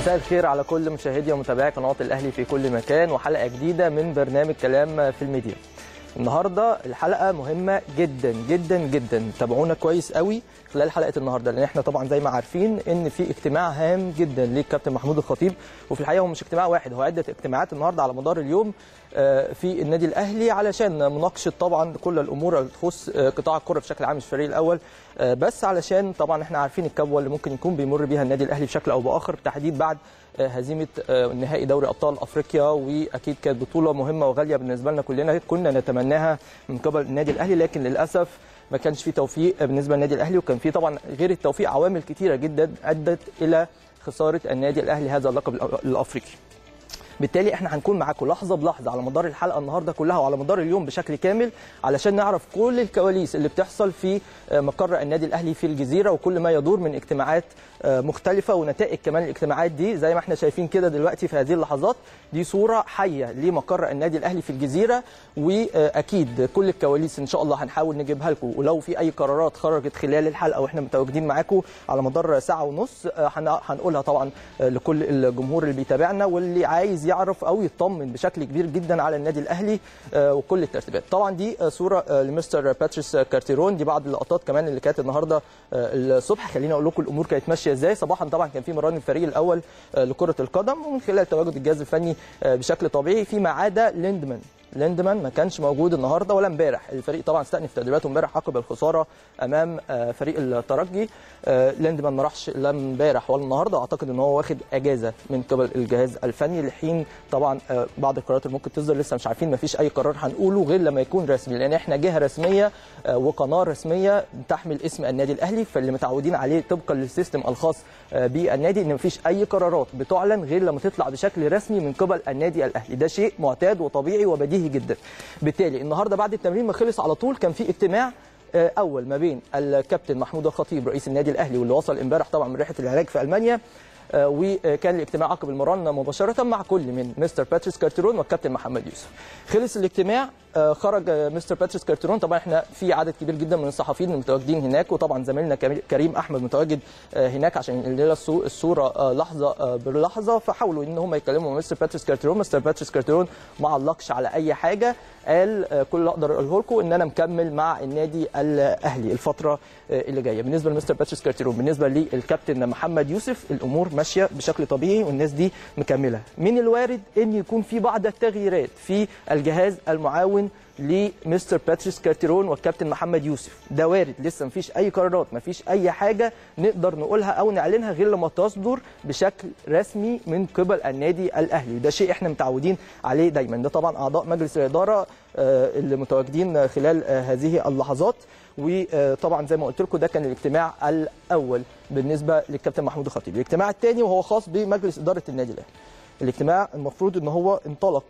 مساء الخير على كل مشاهدي ومتابعي قناه الاهلي في كل مكان وحلقه جديده من برنامج كلام في الميديا. النهارده الحلقه مهمه جدا جدا جدا تابعونا كويس قوي خلال حلقه النهارده لان احنا طبعا زي ما عارفين ان في اجتماع هام جدا للكابتن محمود الخطيب وفي الحقيقه هو مش اجتماع واحد هو عده اجتماعات النهارده على مدار اليوم في النادي الاهلي علشان مناقشه طبعا كل الامور اللي تخص قطاع الكره بشكل عام مش الفريق الاول بس علشان طبعا احنا عارفين الكبوه اللي ممكن يكون بيمر بيها النادي الاهلي بشكل او باخر بالتحديد بعد هزيمه نهائي دوري ابطال افريقيا واكيد كانت بطوله مهمه وغاليه بالنسبه لنا كلنا كنا نتمناها من قبل النادي الاهلي لكن للاسف ما كانش في توفيق بالنسبه للنادي الاهلي وكان في طبعا غير التوفيق عوامل كثيره جدا ادت الى خساره النادي الاهلي هذا اللقب الافريقي بالتالي احنا هنكون معاكم لحظه بلحظه على مدار الحلقه النهارده كلها وعلى مدار اليوم بشكل كامل علشان نعرف كل الكواليس اللي بتحصل في مقر النادي الاهلي في الجزيره وكل ما يدور من اجتماعات مختلفه ونتائج كمان الاجتماعات دي زي ما احنا شايفين كده دلوقتي في هذه اللحظات دي صوره حيه لمقر النادي الاهلي في الجزيره واكيد كل الكواليس ان شاء الله هنحاول نجيبها لكم ولو في اي قرارات خرجت خلال الحلقه واحنا متواجدين معاكم على مدار ساعه ونص هنقولها طبعا لكل الجمهور اللي بيتابعنا واللي عايز يعرف او يطمن بشكل كبير جدا على النادي الاهلي وكل الترتيبات طبعا دي صوره لمستر باتريس كارتيرون دي بعض اللقطات كمان اللي كانت النهارده الصبح خليني اقول لكم الامور كانت ماشيه ازاي صباحا طبعا كان في مران الفريق الاول لكره القدم ومن خلال تواجد الجهاز الفني بشكل طبيعي فيما عدا ليندمان ليندمان ما كانش موجود النهارده ولا امبارح الفريق طبعا استأنف تدريباته امبارح عقب الخساره امام فريق الترجي ليندمان ما راحش لا امبارح ولا النهارده اعتقد ان هو واخد اجازه من قبل الجهاز الفني لحين طبعا بعض القرارات اللي ممكن تصدر لسه مش عارفين ما فيش اي قرار هنقوله غير لما يكون رسمي لان احنا جهه رسميه وقناه رسميه تحمل اسم النادي الاهلي فاللي متعودين عليه طبقا للسيستم الخاص بالنادي ان ما فيش اي قرارات بتعلن غير لما تطلع بشكل رسمي من قبل النادي الاهلي ده شيء معتاد وطبيعي وبديهي بديهي جدا بالتالي النهارده بعد التمرين ما خلص على طول كان في اجتماع اول ما بين الكابتن محمود الخطيب رئيس النادي الاهلي واللي وصل امبارح طبعا من رحله العلاج في المانيا وكان الاجتماع عقب المران مباشره مع كل من مستر باتريس كارتيرون والكابتن محمد يوسف خلص الاجتماع خرج مستر باتريس كارتيرون طبعا احنا في عدد كبير جدا من الصحفيين المتواجدين هناك وطبعا زميلنا كريم احمد متواجد هناك عشان الليله الصوره لحظه بلحظه فحاولوا ان هم يكلموا مستر باتريس كارتيرون مستر باتريس كارتيرون ما علقش على اي حاجه قال كل اللي اقدر اقوله لكم ان انا مكمل مع النادي الاهلي الفتره اللي جايه بالنسبه لمستر باتريس كارتيرون بالنسبه للكابتن محمد يوسف الامور ماشيه بشكل طبيعي والناس دي مكمله من الوارد ان يكون في بعض التغييرات في الجهاز المعاون لمستر باتريس كارتيرون والكابتن محمد يوسف ده وارد لسه مفيش اي قرارات مفيش اي حاجه نقدر نقولها او نعلنها غير لما تصدر بشكل رسمي من قبل النادي الاهلي ده شيء احنا متعودين عليه دايما ده طبعا اعضاء مجلس الاداره اللي متواجدين خلال هذه اللحظات وطبعا زي ما قلت لكم ده كان الاجتماع الاول بالنسبه للكابتن محمود الخطيب الاجتماع الثاني وهو خاص بمجلس اداره النادي الاهلي الاجتماع المفروض ان هو انطلق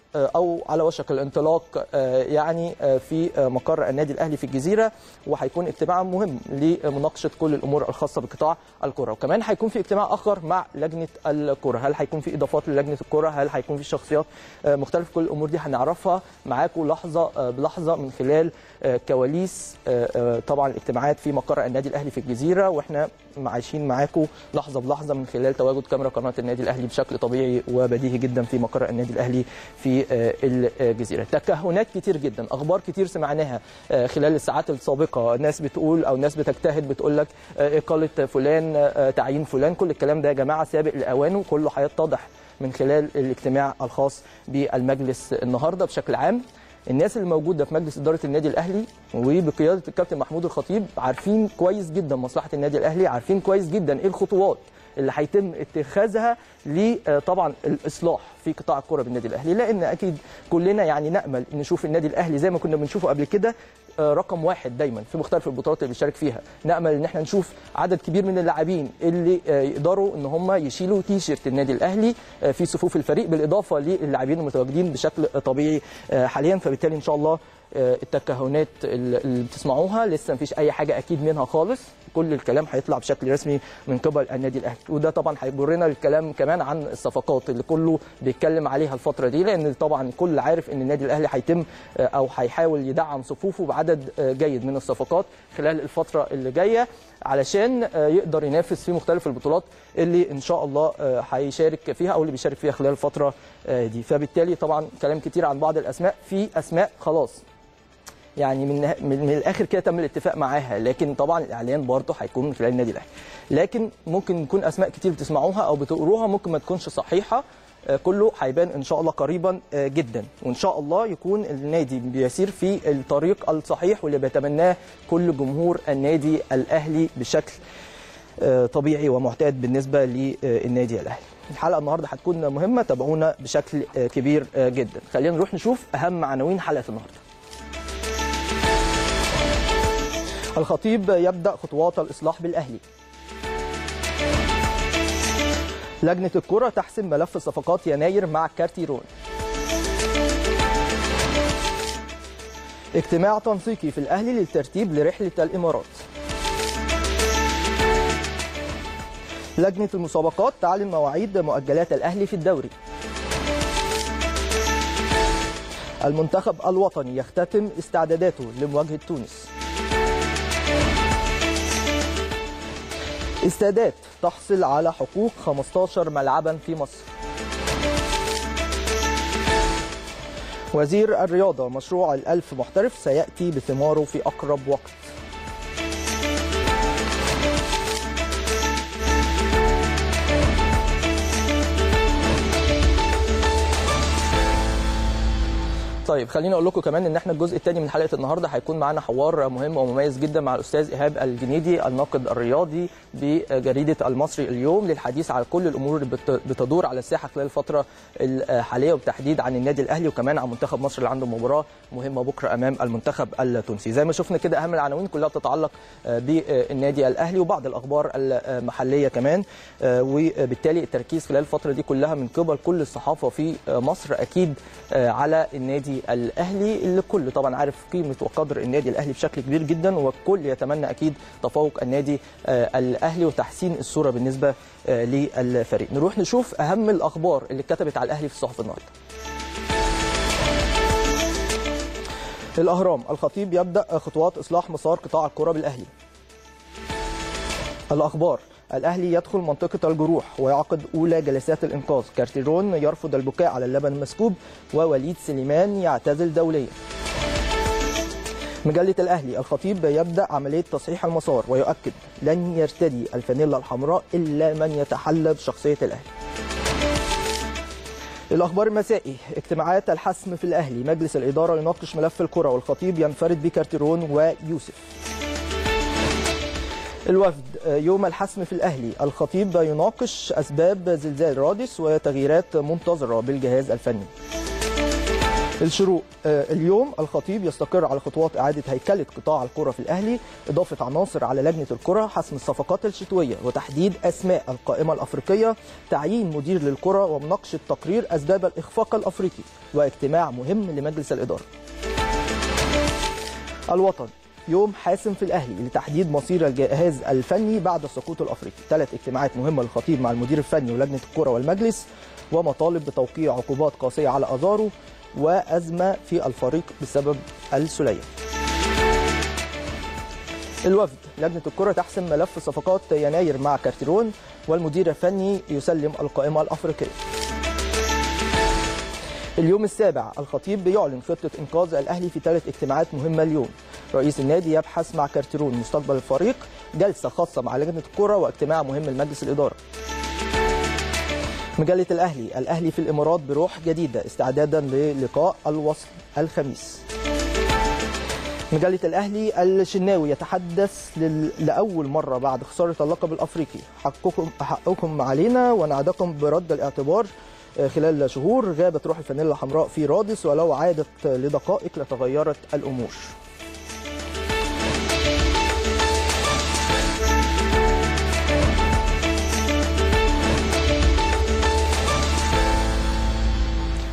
او على وشك الانطلاق يعني في مقر النادي الاهلي في الجزيره وهيكون اجتماع مهم لمناقشه كل الامور الخاصه بقطاع الكره وكمان هيكون في اجتماع اخر مع لجنه الكره هل هيكون في اضافات للجنه الكره هل هيكون في شخصيات مختلفه كل الامور دي هنعرفها معاكم لحظه بلحظه من خلال كواليس طبعا الاجتماعات في مقر النادي الاهلي في الجزيره واحنا عايشين معاكم لحظه بلحظه من خلال تواجد كاميرا قناه النادي الاهلي بشكل طبيعي وبديهي جدا في مقر النادي الاهلي في الجزيره تكهنات كتير جدا اخبار كتير سمعناها خلال الساعات السابقه ناس بتقول او ناس بتجتهد بتقول لك اقاله فلان تعيين فلان كل الكلام ده يا جماعه سابق لاوانه كله هيتضح من خلال الاجتماع الخاص بالمجلس النهارده بشكل عام الناس اللي موجوده في مجلس اداره النادي الاهلي وبقياده الكابتن محمود الخطيب عارفين كويس جدا مصلحه النادي الاهلي عارفين كويس جدا ايه الخطوات اللي هيتم اتخاذها لطبعا الاصلاح في قطاع الكره بالنادي الاهلي لان اكيد كلنا يعني نامل نشوف النادي الاهلي زي ما كنا بنشوفه قبل كده رقم واحد دايما في مختلف البطولات اللي بيشارك فيها نامل ان احنا نشوف عدد كبير من اللاعبين اللي يقدروا ان هم يشيلوا تيشيرت النادي الاهلي في صفوف الفريق بالاضافه للاعبين المتواجدين بشكل طبيعي حاليا فبالتالي ان شاء الله آه، التكهنات اللي اللي بتسمعوها لسه مفيش اي حاجه اكيد منها خالص كل الكلام هيطلع بشكل رسمي من قبل النادي الاهلي وده طبعا هيجرنا الكلام كمان عن الصفقات اللي كله بيتكلم عليها الفتره دي لان طبعا الكل عارف ان النادي الاهلي هيتم آه، او هيحاول يدعم صفوفه بعدد آه، جيد من الصفقات خلال الفتره اللي جايه علشان آه، يقدر ينافس في مختلف البطولات اللي ان شاء الله آه، هيشارك فيها او اللي بيشارك فيها خلال الفتره آه، دي فبالتالي طبعا كلام كتير عن بعض الاسماء في اسماء خلاص يعني من من, من الاخر كده تم الاتفاق معاها لكن طبعا الاعلان برضه هيكون من خلال النادي الاهلي لكن ممكن يكون اسماء كتير بتسمعوها او بتقروها ممكن ما تكونش صحيحه آه، كله هيبان ان شاء الله قريبا آه، جدا وان شاء الله يكون النادي بيسير في الطريق الصحيح واللي بيتمناه كل جمهور النادي الاهلي بشكل آه، طبيعي ومعتاد بالنسبه للنادي الاهلي. الحلقه النهارده هتكون مهمه تابعونا بشكل آه، كبير آه، جدا. خلينا نروح نشوف اهم عناوين حلقه النهارده. الخطيب يبدا خطوات الاصلاح بالاهلي. لجنه الكره تحسم ملف صفقات يناير مع كارتيرون. اجتماع تنسيقي في الاهلي للترتيب لرحله الامارات. لجنة المسابقات تعلن مواعيد مؤجلات الأهلي في الدوري المنتخب الوطني يختتم استعداداته لمواجهة تونس استادات تحصل على حقوق 15 ملعبا في مصر وزير الرياضة مشروع الألف محترف سيأتي بثماره في أقرب وقت طيب خليني اقول لكم كمان ان احنا الجزء الثاني من حلقه النهارده هيكون معانا حوار مهم ومميز جدا مع الاستاذ ايهاب الجنيدي الناقد الرياضي بجريده المصري اليوم للحديث على كل الامور اللي بت- بتدور على الساحه خلال الفتره الحاليه وبالتحديد عن النادي الاهلي وكمان عن منتخب مصر اللي عنده مباراه مهمه بكره امام المنتخب التونسي زي ما شفنا كده اهم العناوين كلها بتتعلق بالنادي الاهلي وبعض الاخبار المحليه كمان وبالتالي التركيز خلال الفتره دي كلها من قبل كل الصحافه في مصر اكيد على النادي الاهلي اللي كل طبعا عارف قيمه وقدر النادي الاهلي بشكل كبير جدا والكل يتمنى اكيد تفوق النادي الاهلي وتحسين الصوره بالنسبه للفريق نروح نشوف اهم الاخبار اللي اتكتبت على الاهلي في الصحف النهارده الاهرام الخطيب يبدا خطوات اصلاح مسار قطاع الكره بالاهلي الاخبار الاهلي يدخل منطقه الجروح ويعقد اولى جلسات الانقاذ كارتيرون يرفض البكاء على اللبن المسكوب ووليد سليمان يعتزل دوليا مجلة الأهلي الخطيب يبدأ عملية تصحيح المسار ويؤكد لن يرتدي الفانيلا الحمراء إلا من يتحلى بشخصية الأهلي الأخبار المسائي اجتماعات الحسم في الأهلي مجلس الإدارة يناقش ملف الكرة والخطيب ينفرد بكارتيرون ويوسف الوفد يوم الحسم في الأهلي الخطيب يناقش أسباب زلزال رادس وتغييرات منتظرة بالجهاز الفني الشروق اليوم الخطيب يستقر على خطوات إعادة هيكلة قطاع الكرة في الأهلي إضافة عناصر على لجنة الكرة حسم الصفقات الشتوية وتحديد أسماء القائمة الأفريقية تعيين مدير للكرة ومناقشة تقرير أسباب الإخفاق الأفريقي واجتماع مهم لمجلس الإدارة الوطن يوم حاسم في الاهلي لتحديد مصير الجهاز الفني بعد السقوط الافريقي ثلاث اجتماعات مهمه للخطيب مع المدير الفني ولجنه الكره والمجلس ومطالب بتوقيع عقوبات قاسيه على ازارو وازمه في الفريق بسبب السليه الوفد لجنه الكره تحسم ملف صفقات يناير مع كارتيرون والمدير الفني يسلم القائمه الافريقيه اليوم السابع الخطيب بيعلن خطة إنقاذ الأهلي في ثلاث اجتماعات مهمة اليوم رئيس النادي يبحث مع كارتيرون مستقبل الفريق جلسة خاصة مع لجنة الكرة واجتماع مهم لمجلس الإدارة مجلة الأهلي الأهلي في الإمارات بروح جديدة استعدادا للقاء الوصل الخميس مجلة الأهلي الشناوي يتحدث لل... لأول مرة بعد خسارة اللقب الأفريقي حقكم حقكم علينا ونعدكم برد الاعتبار خلال شهور غابت روح الفانيلا الحمراء في رادس ولو عادت لدقائق لتغيرت الامور.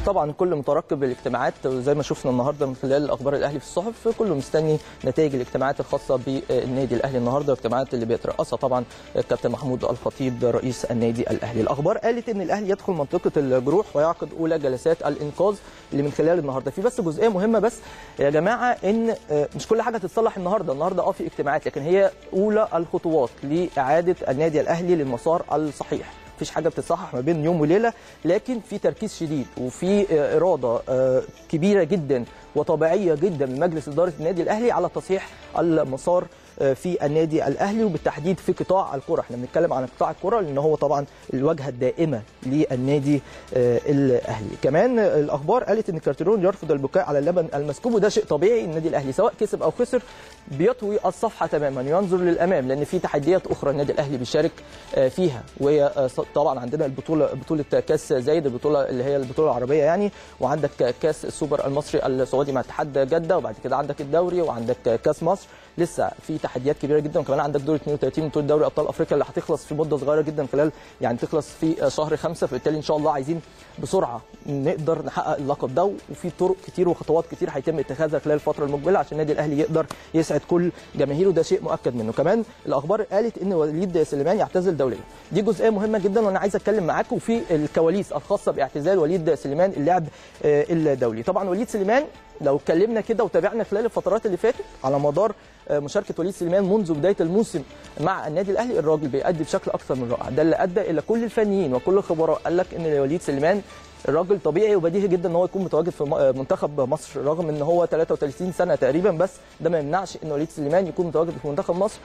طبعا الكل مترقب الاجتماعات زي ما شفنا النهارده من خلال اخبار الاهلي في الصحف كله مستني نتائج الاجتماعات الخاصه بالنادي الاهلي النهارده والاجتماعات اللي بيترأسها طبعا الكابتن محمود الخطيب رئيس النادي الاهلي الاخبار قالت ان الاهلي يدخل منطقه الجروح ويعقد اولى جلسات الانقاذ اللي من خلال النهارده في بس جزئيه مهمه بس يا جماعه ان مش كل حاجه تتصلح النهارده النهارده اه في اجتماعات لكن هي اولى الخطوات لاعاده النادي الاهلي للمسار الصحيح مفيش حاجه بتتصحح ما بين يوم وليله لكن في تركيز شديد وفي اراده كبيره جدا وطبيعيه جدا من مجلس اداره النادي الاهلي على تصحيح المسار في النادي الاهلي وبالتحديد في قطاع الكره احنا بنتكلم عن قطاع الكره لان هو طبعا الواجهه الدائمه للنادي الاهلي كمان الاخبار قالت ان كارتيرون يرفض البكاء على اللبن المسكوب وده شيء طبيعي النادي الاهلي سواء كسب او خسر بيطوي الصفحه تماما ينظر للامام لان في تحديات اخرى النادي الاهلي بيشارك فيها وهي طبعا عندنا البطوله بطوله كاس زايد البطوله اللي هي البطوله العربيه يعني وعندك كاس السوبر المصري السعودي مع اتحاد جده وبعد كده عندك الدوري وعندك كاس مصر لسه في تحديات كبيره جدا وكمان عندك دور 32 من دوري ابطال افريقيا اللي هتخلص في مده صغيره جدا خلال يعني تخلص في شهر خمسة فبالتالي ان شاء الله عايزين بسرعه نقدر نحقق اللقب ده وفي طرق كتير وخطوات كتير هيتم اتخاذها خلال الفتره المقبله عشان النادي الاهلي يقدر يسعد كل جماهيره ده شيء مؤكد منه كمان الاخبار قالت ان وليد سليمان يعتزل دوليا دي جزئيه مهمه جدا وانا عايز اتكلم معاكم في الكواليس الخاصه باعتزال وليد سليمان اللاعب الدولي طبعا وليد سليمان لو اتكلمنا كده وتابعنا خلال الفترات اللي فاتت على مدار مشاركه وليد سليمان منذ بدايه الموسم مع النادي الاهلي الراجل بيأدي بشكل اكثر من رائع ده اللي ادى الى كل الفنيين وكل الخبراء قال لك ان وليد سليمان الراجل طبيعي وبديهي جدا ان هو يكون متواجد في منتخب مصر رغم ان هو 33 سنه تقريبا بس ده ما يمنعش ان وليد سليمان يكون متواجد في منتخب مصر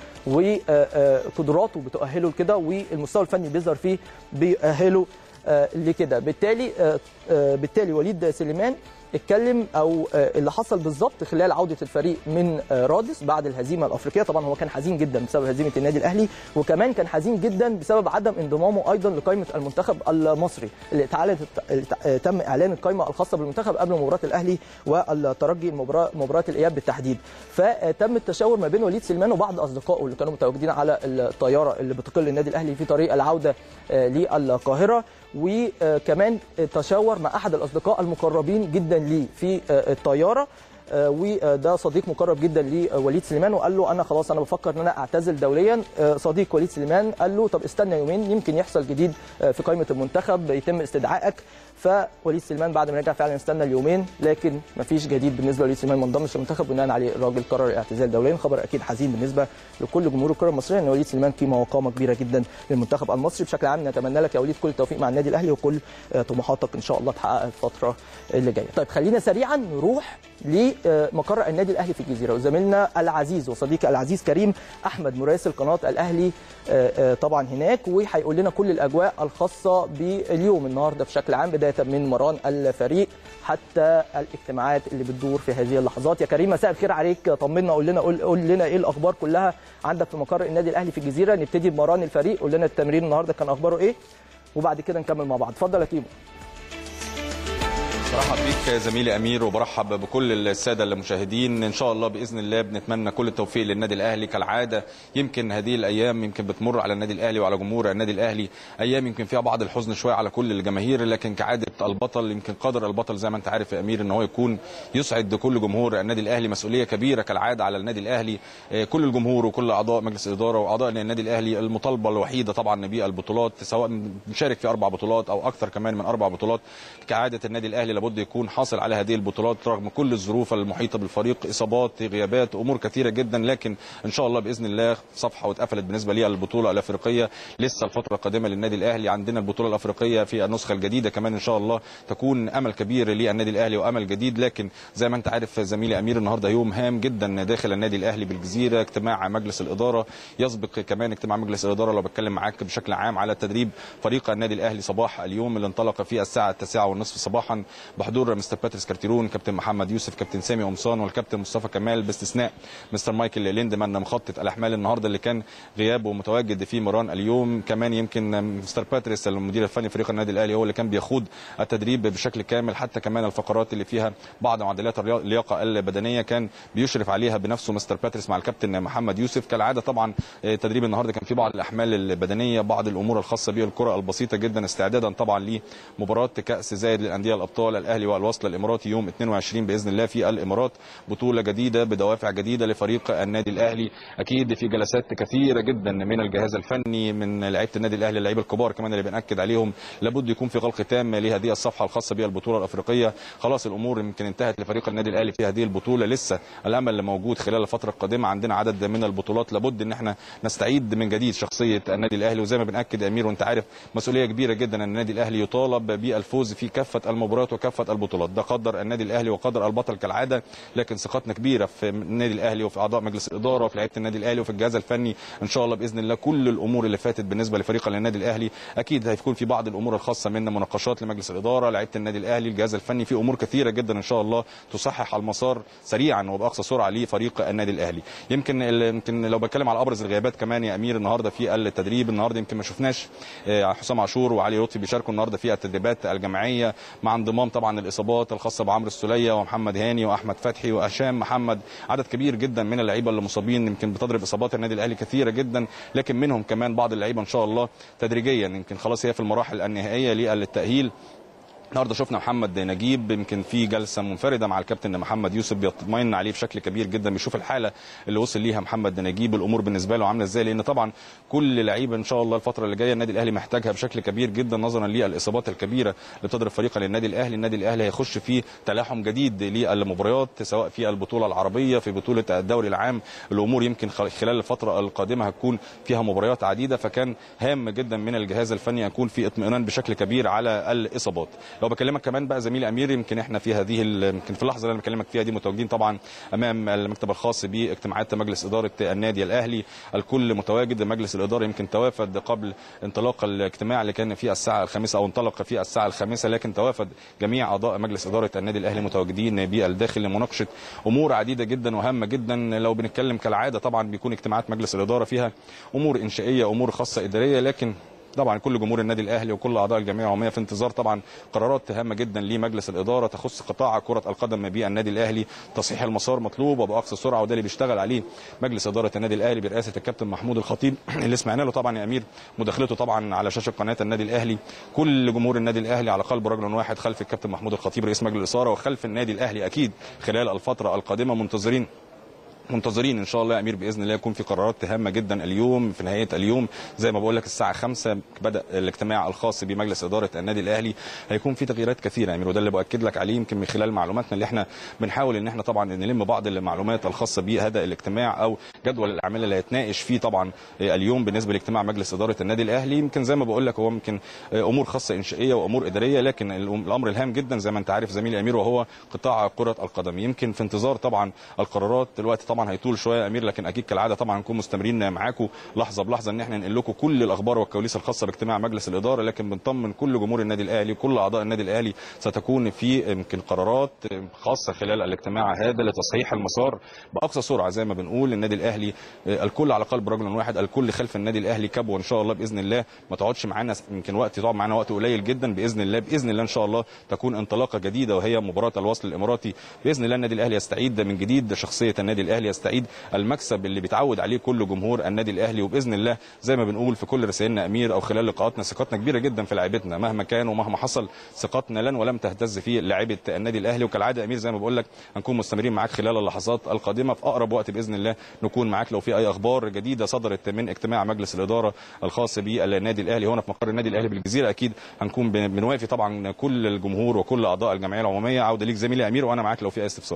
وقدراته بتؤهله لكده والمستوى الفني بيظهر فيه بيأهله لكده بالتالي بالتالي وليد سليمان اتكلم او اللي حصل بالظبط خلال عوده الفريق من رادس بعد الهزيمه الافريقيه طبعا هو كان حزين جدا بسبب هزيمه النادي الاهلي وكمان كان حزين جدا بسبب عدم انضمامه ايضا لقائمه المنتخب المصري اللي اتعلنت تم اعلان القائمه الخاصه بالمنتخب قبل مباراه الاهلي والترجي مباراه مباراه الاياب بالتحديد فتم التشاور ما بين وليد سليمان وبعض اصدقائه اللي كانوا متواجدين على الطياره اللي بتقل النادي الاهلي في طريق العوده للقاهره وكمان تشاور مع احد الاصدقاء المقربين جدا ليه في الطياره وده صديق مقرب جدا لوليد سليمان وقال له انا خلاص انا بفكر ان انا اعتزل دوليا صديق وليد سليمان قال له طب استنى يومين يمكن يحصل جديد في قائمه المنتخب يتم استدعائك فوليد سليمان بعد ما رجع فعلا استنى اليومين لكن مفيش جديد بالنسبه لوليد سليمان ما انضمش للمنتخب بناء عليه الراجل قرر الاعتزال دوليا خبر اكيد حزين بالنسبه لكل جمهور الكره المصريه ان وليد سليمان قيمه وقامه كبيره جدا للمنتخب المصري بشكل عام نتمنى لك يا وليد كل التوفيق مع النادي الاهلي وكل طموحاتك ان شاء الله تحققها الفتره اللي جايه طيب خلينا سريعا نروح لمقر النادي الاهلي في الجزيره وزميلنا العزيز وصديقي العزيز كريم احمد مراسل قناه الاهلي طبعا هناك وهيقول لنا كل الاجواء الخاصه باليوم النهارده بشكل عام بدايه من مران الفريق حتى الاجتماعات اللي بتدور في هذه اللحظات يا كريم مساء الخير عليك طمنا قول لنا قول, قول لنا ايه الاخبار كلها عندك في مقر النادي الاهلي في الجزيره نبتدي بمران الفريق قول لنا التمرين النهارده كان اخباره ايه وبعد كده نكمل مع بعض اتفضل يا كيمو برحب بيك زميلي امير وبرحب بكل الساده المشاهدين ان شاء الله باذن الله بنتمنى كل التوفيق للنادي الاهلي كالعاده يمكن هذه الايام يمكن بتمر على النادي الاهلي وعلى جمهور النادي الاهلي ايام يمكن فيها بعض الحزن شويه على كل الجماهير لكن كعاده البطل يمكن قدر البطل زي ما انت عارف يا امير ان هو يكون يسعد كل جمهور النادي الاهلي مسؤوليه كبيره كالعاده على النادي الاهلي كل الجمهور وكل اعضاء مجلس الاداره واعضاء النادي الاهلي المطالبه الوحيده طبعا بالبطولات سواء نشارك في اربع بطولات او اكثر كمان من اربع بطولات كعاده النادي الاهلي لابد يكون حاصل على هذه البطولات رغم كل الظروف المحيطه بالفريق اصابات غيابات امور كثيره جدا لكن ان شاء الله باذن الله صفحه واتقفلت بالنسبه للبطوله الافريقيه لسه الفتره القادمه للنادي الاهلي عندنا البطوله الافريقيه في النسخه الجديده كمان ان شاء الله تكون امل كبير للنادي الاهلي وامل جديد لكن زي ما انت عارف زميلي امير النهارده يوم هام جدا داخل النادي الاهلي بالجزيره اجتماع مجلس الاداره يسبق كمان اجتماع مجلس الاداره لو بتكلم معاك بشكل عام على تدريب فريق النادي الاهلي صباح اليوم اللي انطلق في الساعه 9 والنصف صباحا بحضور مستر باتريس كارتيرون كابتن محمد يوسف كابتن سامي قمصان والكابتن مصطفى كمال باستثناء مستر مايكل ليندمان مخطط الاحمال النهارده اللي كان غيابه متواجد في مران اليوم كمان يمكن مستر باتريس المدير الفني فريق النادي الاهلي هو اللي كان بيخوض التدريب بشكل كامل حتى كمان الفقرات اللي فيها بعض معدلات اللياقه البدنيه كان بيشرف عليها بنفسه مستر باتريس مع الكابتن محمد يوسف كالعاده طبعا تدريب النهارده كان في بعض الاحمال البدنيه بعض الامور الخاصه بالكره البسيطه جدا استعدادا طبعا لمباراه كاس زايد للانديه الابطال الاهلي والوصل الاماراتي يوم 22 باذن الله في الامارات بطوله جديده بدوافع جديده لفريق النادي الاهلي اكيد في جلسات كثيره جدا من الجهاز الفني من لعيبه النادي الاهلي اللعيبه الكبار كمان اللي بناكد عليهم لابد يكون في غلق تام لهذه الصفحه الخاصه بالبطوله الافريقيه خلاص الامور يمكن انتهت لفريق النادي الاهلي في هذه البطوله لسه الامل اللي موجود خلال الفتره القادمه عندنا عدد من البطولات لابد ان احنا نستعيد من جديد شخصيه النادي الاهلي وزي ما بناكد يا امير وانت عارف مسؤوليه كبيره جدا ان النادي الاهلي يطالب بالفوز في كافه المباريات وكافه البطولات ده قدر النادي الاهلي وقدر البطل كالعاده لكن ثقتنا كبيره في النادي الاهلي وفي اعضاء مجلس الاداره وفي لعيبه النادي الاهلي وفي الجهاز الفني ان شاء الله باذن الله كل الامور اللي فاتت بالنسبه لفريق النادي الاهلي اكيد هيكون في بعض الامور الخاصه منا مناقشات لمجلس الاداره لعيبه النادي الاهلي الجهاز الفني في امور كثيره جدا ان شاء الله تصحح المسار سريعا وباقصى سرعه لفريق النادي الاهلي يمكن يمكن لو بتكلم على ابرز الغيابات كمان يا امير النهارده في التدريب النهارده يمكن ما شفناش حسام عاشور وعلي لطفي بيشاركوا النهارده في التدريبات الجماعيه مع انضمام طبعا الاصابات الخاصه بعمرو السوليه ومحمد هاني واحمد فتحي وهشام محمد عدد كبير جدا من اللعيبه اللي مصابين يمكن بتضرب اصابات النادي الاهلي كثيره جدا لكن منهم كمان بعض اللعيبه ان شاء الله تدريجيا يمكن خلاص هي في المراحل النهائيه للتاهيل النهارده شفنا محمد نجيب يمكن في جلسه منفرده مع الكابتن محمد يوسف بيطمئن عليه بشكل كبير جدا بيشوف الحاله اللي وصل ليها محمد نجيب الامور بالنسبه له عامله ازاي لان طبعا كل لعيبه ان شاء الله الفتره اللي جايه النادي الاهلي محتاجها بشكل كبير جدا نظرا للاصابات الكبيره اللي بتضرب فريقا للنادي الاهلي النادي الاهلي هيخش في تلاحم جديد للمباريات سواء في البطوله العربيه في بطوله الدوري العام الامور يمكن خلال الفتره القادمه هتكون فيها مباريات عديده فكان هام جدا من الجهاز الفني يكون في اطمئنان بشكل كبير على الاصابات لو بكلمك كمان بقى زميلي امير يمكن احنا في هذه يمكن في اللحظه اللي انا بكلمك فيها دي متواجدين طبعا امام المكتب الخاص باجتماعات مجلس اداره النادي الاهلي الكل متواجد مجلس الاداره يمكن توافد قبل انطلاق الاجتماع اللي كان في الساعه الخامسه او انطلق في الساعه الخامسه لكن توافد جميع اعضاء مجلس اداره النادي الاهلي متواجدين بالداخل لمناقشه امور عديده جدا وهامه جدا لو بنتكلم كالعاده طبعا بيكون اجتماعات مجلس الاداره فيها امور انشائيه امور خاصه اداريه لكن طبعا كل جمهور النادي الاهلي وكل اعضاء الجمعيه العموميه في انتظار طبعا قرارات هامه جدا لمجلس الاداره تخص قطاع كره القدم بالنادي الاهلي تصحيح المسار مطلوب وباقصى سرعه وده اللي بيشتغل عليه مجلس اداره النادي الاهلي برئاسه الكابتن محمود الخطيب اللي سمعنا له طبعا يا امير مداخلته طبعا على شاشه قناه النادي الاهلي كل جمهور النادي الاهلي على قلب رجل واحد خلف الكابتن محمود الخطيب رئيس مجلس الاداره وخلف النادي الاهلي اكيد خلال الفتره القادمه منتظرين منتظرين ان شاء الله يا امير باذن الله يكون في قرارات هامه جدا اليوم في نهايه اليوم زي ما بقول لك الساعه 5 بدا الاجتماع الخاص بمجلس اداره النادي الاهلي هيكون في تغييرات كثيره يا امير وده اللي باكد لك عليه يمكن من خلال معلوماتنا اللي احنا بنحاول ان احنا طبعا نلم بعض المعلومات الخاصه بهذا الاجتماع او جدول الاعمال اللي هيتناقش فيه طبعا اليوم بالنسبه لاجتماع مجلس اداره النادي الاهلي يمكن زي ما بقول لك هو يمكن امور خاصه انشائيه وامور اداريه لكن الامر الهام جدا زي ما انت عارف زميلي امير وهو قطاع كره القدم يمكن في انتظار طبعا القرارات دلوقتي طبعا هيطول شويه امير لكن اكيد كالعاده طبعا هنكون مستمرين معاكم لحظه بلحظه ان احنا ننقل لكم كل الاخبار والكواليس الخاصه باجتماع مجلس الاداره لكن بنطمن كل جمهور النادي الاهلي كل اعضاء النادي الاهلي ستكون في يمكن قرارات خاصه خلال الاجتماع هذا لتصحيح المسار باقصى سرعه زي ما بنقول النادي الاهلي الكل على قلب رجل واحد الكل خلف النادي الاهلي كبوه ان شاء الله باذن الله ما تقعدش معانا يمكن وقت تقعد معانا وقت قليل جدا باذن الله باذن الله ان شاء الله تكون انطلاقه جديده وهي مباراه الوصل الاماراتي باذن الله النادي الاهلي يستعيد من جديد شخصيه النادي الاهلي يستعيد المكسب اللي بيتعود عليه كل جمهور النادي الاهلي وباذن الله زي ما بنقول في كل رسائلنا امير او خلال لقاءاتنا ثقتنا كبيره جدا في لعيبتنا مهما كان ومهما حصل ثقتنا لن ولم تهتز في لاعيبه النادي الاهلي وكالعاده امير زي ما بقول لك هنكون مستمرين معاك خلال اللحظات القادمه في اقرب وقت باذن الله نكون معاك لو في اي اخبار جديده صدرت من اجتماع مجلس الاداره الخاص بالنادي الاهلي هنا في مقر النادي الاهلي بالجزيره اكيد هنكون بنوافي طبعا كل الجمهور وكل اعضاء الجمعيه العموميه عوده ليك زميلي امير وانا معاك لو في اي استفسار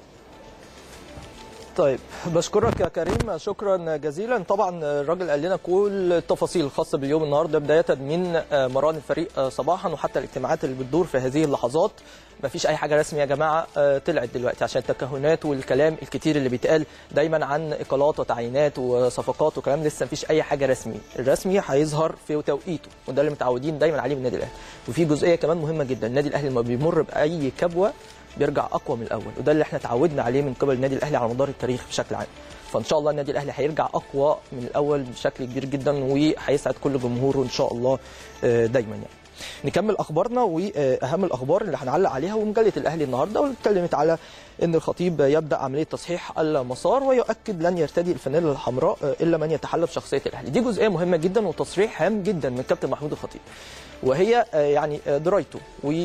طيب بشكرك يا كريم شكرا جزيلا طبعا الراجل قال لنا كل التفاصيل الخاصه باليوم النهارده بدايه من مران الفريق صباحا وحتى الاجتماعات اللي بتدور في هذه اللحظات ما فيش اي حاجه رسميه يا جماعه طلعت دلوقتي عشان التكهنات والكلام الكتير اللي بيتقال دايما عن اقالات وتعيينات وصفقات وكلام لسه ما فيش اي حاجه رسمي الرسمي هيظهر في توقيته وده اللي متعودين دايما عليه من النادي الاهلي وفي جزئيه كمان مهمه جدا النادي الاهلي لما بيمر باي كبوه بيرجع اقوى من الاول وده اللي احنا تعودنا عليه من قبل النادي الاهلي على مدار التاريخ بشكل عام فان شاء الله النادي الاهلي هيرجع اقوى من الاول بشكل كبير جدا وهيسعد كل جمهوره ان شاء الله دايما يعني نكمل اخبارنا واهم الاخبار اللي هنعلق عليها ومجله الاهلي النهارده واللي اتكلمت على ان الخطيب يبدا عمليه تصحيح المسار ويؤكد لن يرتدي الفانيلا الحمراء الا من يتحلى بشخصيه الاهلي دي جزئيه مهمه جدا وتصريح هام جدا من كابتن محمود الخطيب وهي يعني درايته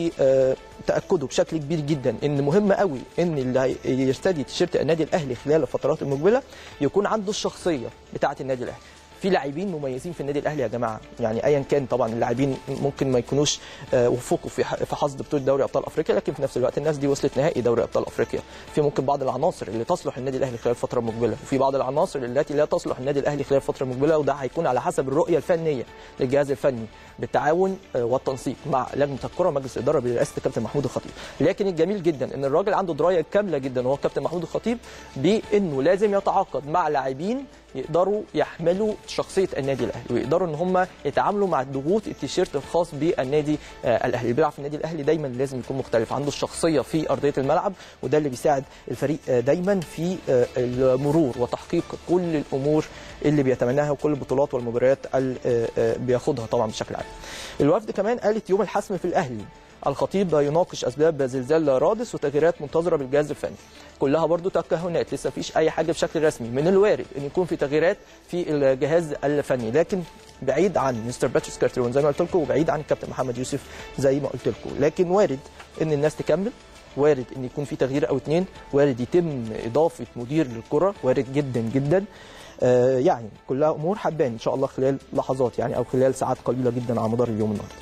وتاكده بشكل كبير جدا ان مهم قوي ان اللي يرتدي تيشيرت النادي الاهلي خلال الفترات المقبله يكون عنده الشخصيه بتاعه النادي الاهلي في لاعبين مميزين في النادي الاهلي يا جماعه يعني ايا كان طبعا اللاعبين ممكن ما يكونوش وفقوا في في حصد بطوله دوري ابطال افريقيا لكن في نفس الوقت الناس دي وصلت نهائي دوري ابطال افريقيا في ممكن بعض العناصر اللي تصلح النادي الاهلي خلال الفتره المقبله وفي بعض العناصر التي لا تصلح النادي الاهلي خلال الفتره المقبله وده هيكون على حسب الرؤيه الفنيه للجهاز الفني بالتعاون والتنسيق مع لجنه الكره ومجلس الاداره برئاسه الكابتن محمود الخطيب لكن الجميل جدا ان الراجل عنده درايه كامله جدا وهو الكابتن محمود الخطيب بانه لازم يتعاقد مع لاعبين يقدروا يحملوا شخصيه النادي الاهلي ويقدروا ان هم يتعاملوا مع ضغوط التيشيرت الخاص بالنادي الاهلي اللي بيلعب في النادي الاهلي دايما لازم يكون مختلف عنده الشخصيه في ارضيه الملعب وده اللي بيساعد الفريق دايما في المرور وتحقيق كل الامور اللي بيتمناها وكل البطولات والمباريات اللي بياخدها طبعا بشكل عام الوفد كمان قالت يوم الحسم في الاهلي الخطيب يناقش اسباب زلزال رادس وتغييرات منتظره بالجهاز الفني كلها برضو تكهنات لسه مفيش اي حاجه بشكل رسمي من الوارد ان يكون في تغييرات في الجهاز الفني لكن بعيد عن مستر باتريس كارترون زي ما قلت لكم وبعيد عن الكابتن محمد يوسف زي ما قلت لكم لكن وارد ان الناس تكمل وارد ان يكون في تغيير او اتنين وارد يتم اضافه مدير للكره وارد جدا جدا آه يعني كلها امور هتبان ان شاء الله خلال لحظات يعني او خلال ساعات قليله جدا على مدار اليوم النهارده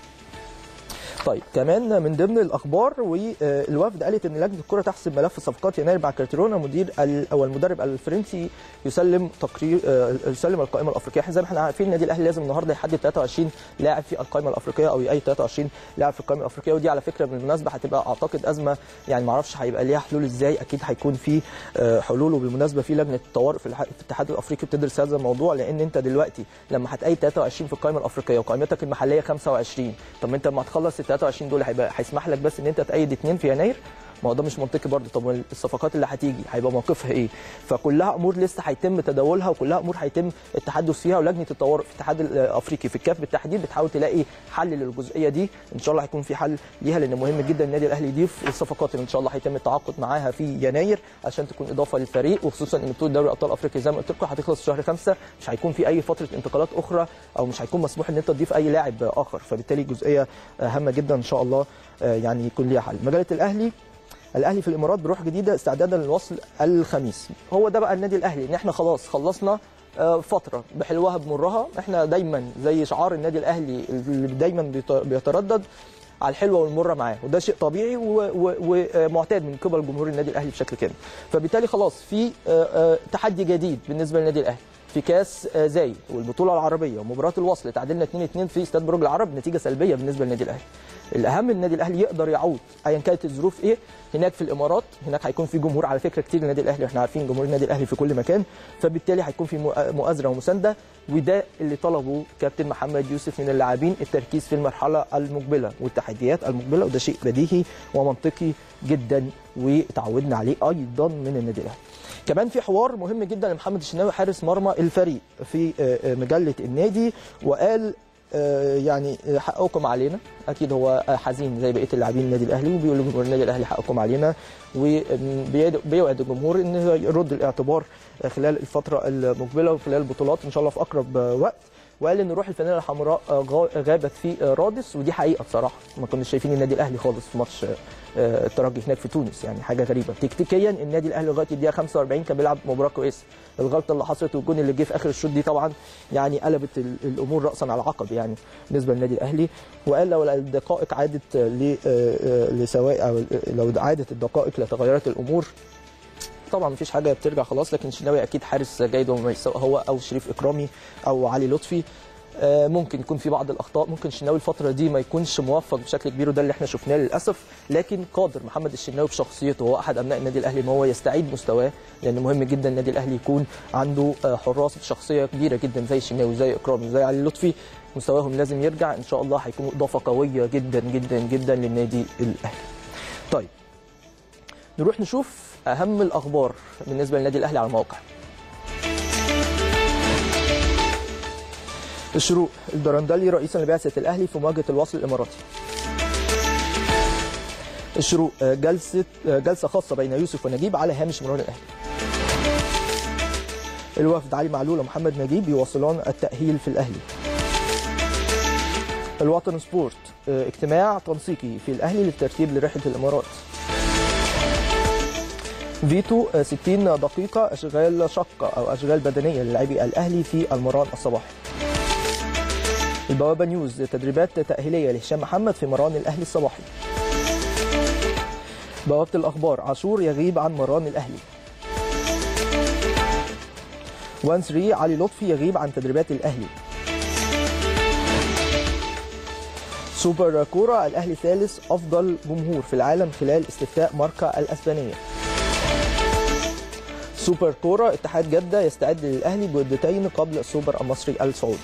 طيب كمان من ضمن الاخبار والوفد قالت ان لجنه الكره تحسب ملف صفقات يناير مع كارتيرونا مدير او المدرب الفرنسي يسلم تقرير يسلم القائمه الافريقيه احنا زي ما احنا عارفين النادي الاهلي لازم النهارده يحدد 23 لاعب في القائمه الافريقيه او اي 23 لاعب في القائمه الافريقيه ودي على فكره بالمناسبه هتبقى اعتقد ازمه يعني ما اعرفش هيبقى ليها حلول ازاي اكيد هيكون في حلول وبالمناسبه في لجنه الطوارئ في الاتحاد الافريقي بتدرس هذا الموضوع لان انت دلوقتي لما هتأيد 23 في القائمه الافريقيه وقائمتك المحليه 25 طب انت لما هتخلص ال 23 دول هيبقى هيسمح لك بس ان انت تأيد اثنين في يناير ما هو ده مش منطقي برضه طب الصفقات اللي هتيجي هيبقى موقفها ايه فكلها امور لسه هيتم تداولها وكلها امور هيتم التحدث فيها ولجنه الطوارئ في الاتحاد الافريقي في الكاف بالتحديد بتحاول تلاقي حل للجزئيه دي ان شاء الله هيكون في حل ليها لان مهم جدا النادي الاهلي يضيف الصفقات اللي ان شاء الله هيتم التعاقد معاها في يناير عشان تكون اضافه للفريق وخصوصا ان بطوله دوري ابطال افريقيا زي ما قلت لكم هتخلص في شهر خمسة مش هيكون في اي فتره انتقالات اخرى او مش هيكون مسموح ان انت تضيف اي لاعب اخر فبالتالي جزئيه هامه جدا ان شاء الله يعني يكون ليها حل مجله الاهلي الاهلي في الامارات بروح جديده استعدادا للوصل الخميس هو ده بقى النادي الاهلي ان احنا خلاص خلصنا فتره بحلوها بمرها احنا دايما زي شعار النادي الاهلي اللي دايما بيتردد على الحلوه والمره معاه وده شيء طبيعي ومعتاد من قبل جمهور النادي الاهلي بشكل كامل فبالتالي خلاص في تحدي جديد بالنسبه للنادي الاهلي في كاس زايد والبطوله العربيه ومباراه الوصل تعادلنا 2 2 في استاد برج العرب نتيجه سلبيه بالنسبه للنادي الاهلي الاهم النادي الاهلي يقدر يعود ايا كانت الظروف ايه هناك في الامارات هناك هيكون في جمهور على فكره كتير للنادي الاهلي احنا عارفين جمهور النادي الاهلي في كل مكان فبالتالي هيكون في مؤازره ومسانده وده اللي طلبه كابتن محمد يوسف من اللاعبين التركيز في المرحله المقبله والتحديات المقبله وده شيء بديهي ومنطقي جدا وتعودنا عليه ايضا من النادي الاهلي كمان في حوار مهم جدا لمحمد الشناوي حارس مرمى الفريق في مجله النادي وقال يعني حقكم علينا اكيد هو حزين زي بقيه اللاعبين النادي الاهلي وبيقول لجمهور النادي الاهلي حقكم علينا وبيوعد الجمهور انه يرد الاعتبار خلال الفتره المقبله وخلال البطولات ان شاء الله في اقرب وقت وقال ان روح الفانيلا الحمراء غابت في رادس ودي حقيقه بصراحه ما كناش شايفين النادي الاهلي خالص في ماتش الترجي هناك في تونس يعني حاجه غريبه تكتيكيا النادي الاهلي لغايه الدقيقه 45 كان بيلعب مباراه كويسه الغلطه اللي حصلت والجون اللي جه في اخر الشوط دي طبعا يعني قلبت الامور راسا على عقب يعني بالنسبه للنادي الاهلي وقال لو الدقائق عادت لسواء او لو عادت الدقائق لتغيرت الامور طبعا مفيش حاجه بترجع خلاص لكن الشناوي اكيد حارس جيد وما سواء هو او شريف اكرامي او علي لطفي ممكن يكون في بعض الاخطاء ممكن الشناوي الفتره دي ما يكونش موفق بشكل كبير وده اللي احنا شفناه للاسف لكن قادر محمد الشناوي بشخصيته هو احد ابناء النادي الاهلي ان هو يستعيد مستواه لان مهم جدا النادي الاهلي يكون عنده حراس بشخصيه كبيره جدا زي الشناوي زي اكرامي زي علي لطفي مستواهم لازم يرجع ان شاء الله هيكونوا اضافه قويه جدا جدا جدا للنادي الاهلي طيب نروح نشوف اهم الاخبار بالنسبه للنادي الاهلي على الموقع الشروق الدرندلي رئيسا لبعثه الاهلي في مواجهه الوصل الاماراتي الشروق جلسه جلسه خاصه بين يوسف ونجيب على هامش مران الاهلي الوفد علي معلول ومحمد نجيب يواصلان التاهيل في الاهلي الوطن سبورت اجتماع تنسيقي في الاهلي للترتيب لرحله الامارات فيتو 60 دقيقة أشغال شقة أو أشغال بدنية للاعبي الأهلي في المران الصباحي. البوابة نيوز تدريبات تأهيلية لهشام محمد في مران الأهلي الصباحي. بوابة الأخبار عاشور يغيب عن مران الأهلي. وان 3 علي لطفي يغيب عن تدريبات الأهلي. سوبر كورة الأهلي ثالث أفضل جمهور في العالم خلال استفتاء ماركا الأسبانية. سوبر كورة اتحاد جدة يستعد للأهلي بودتين قبل السوبر المصري السعودي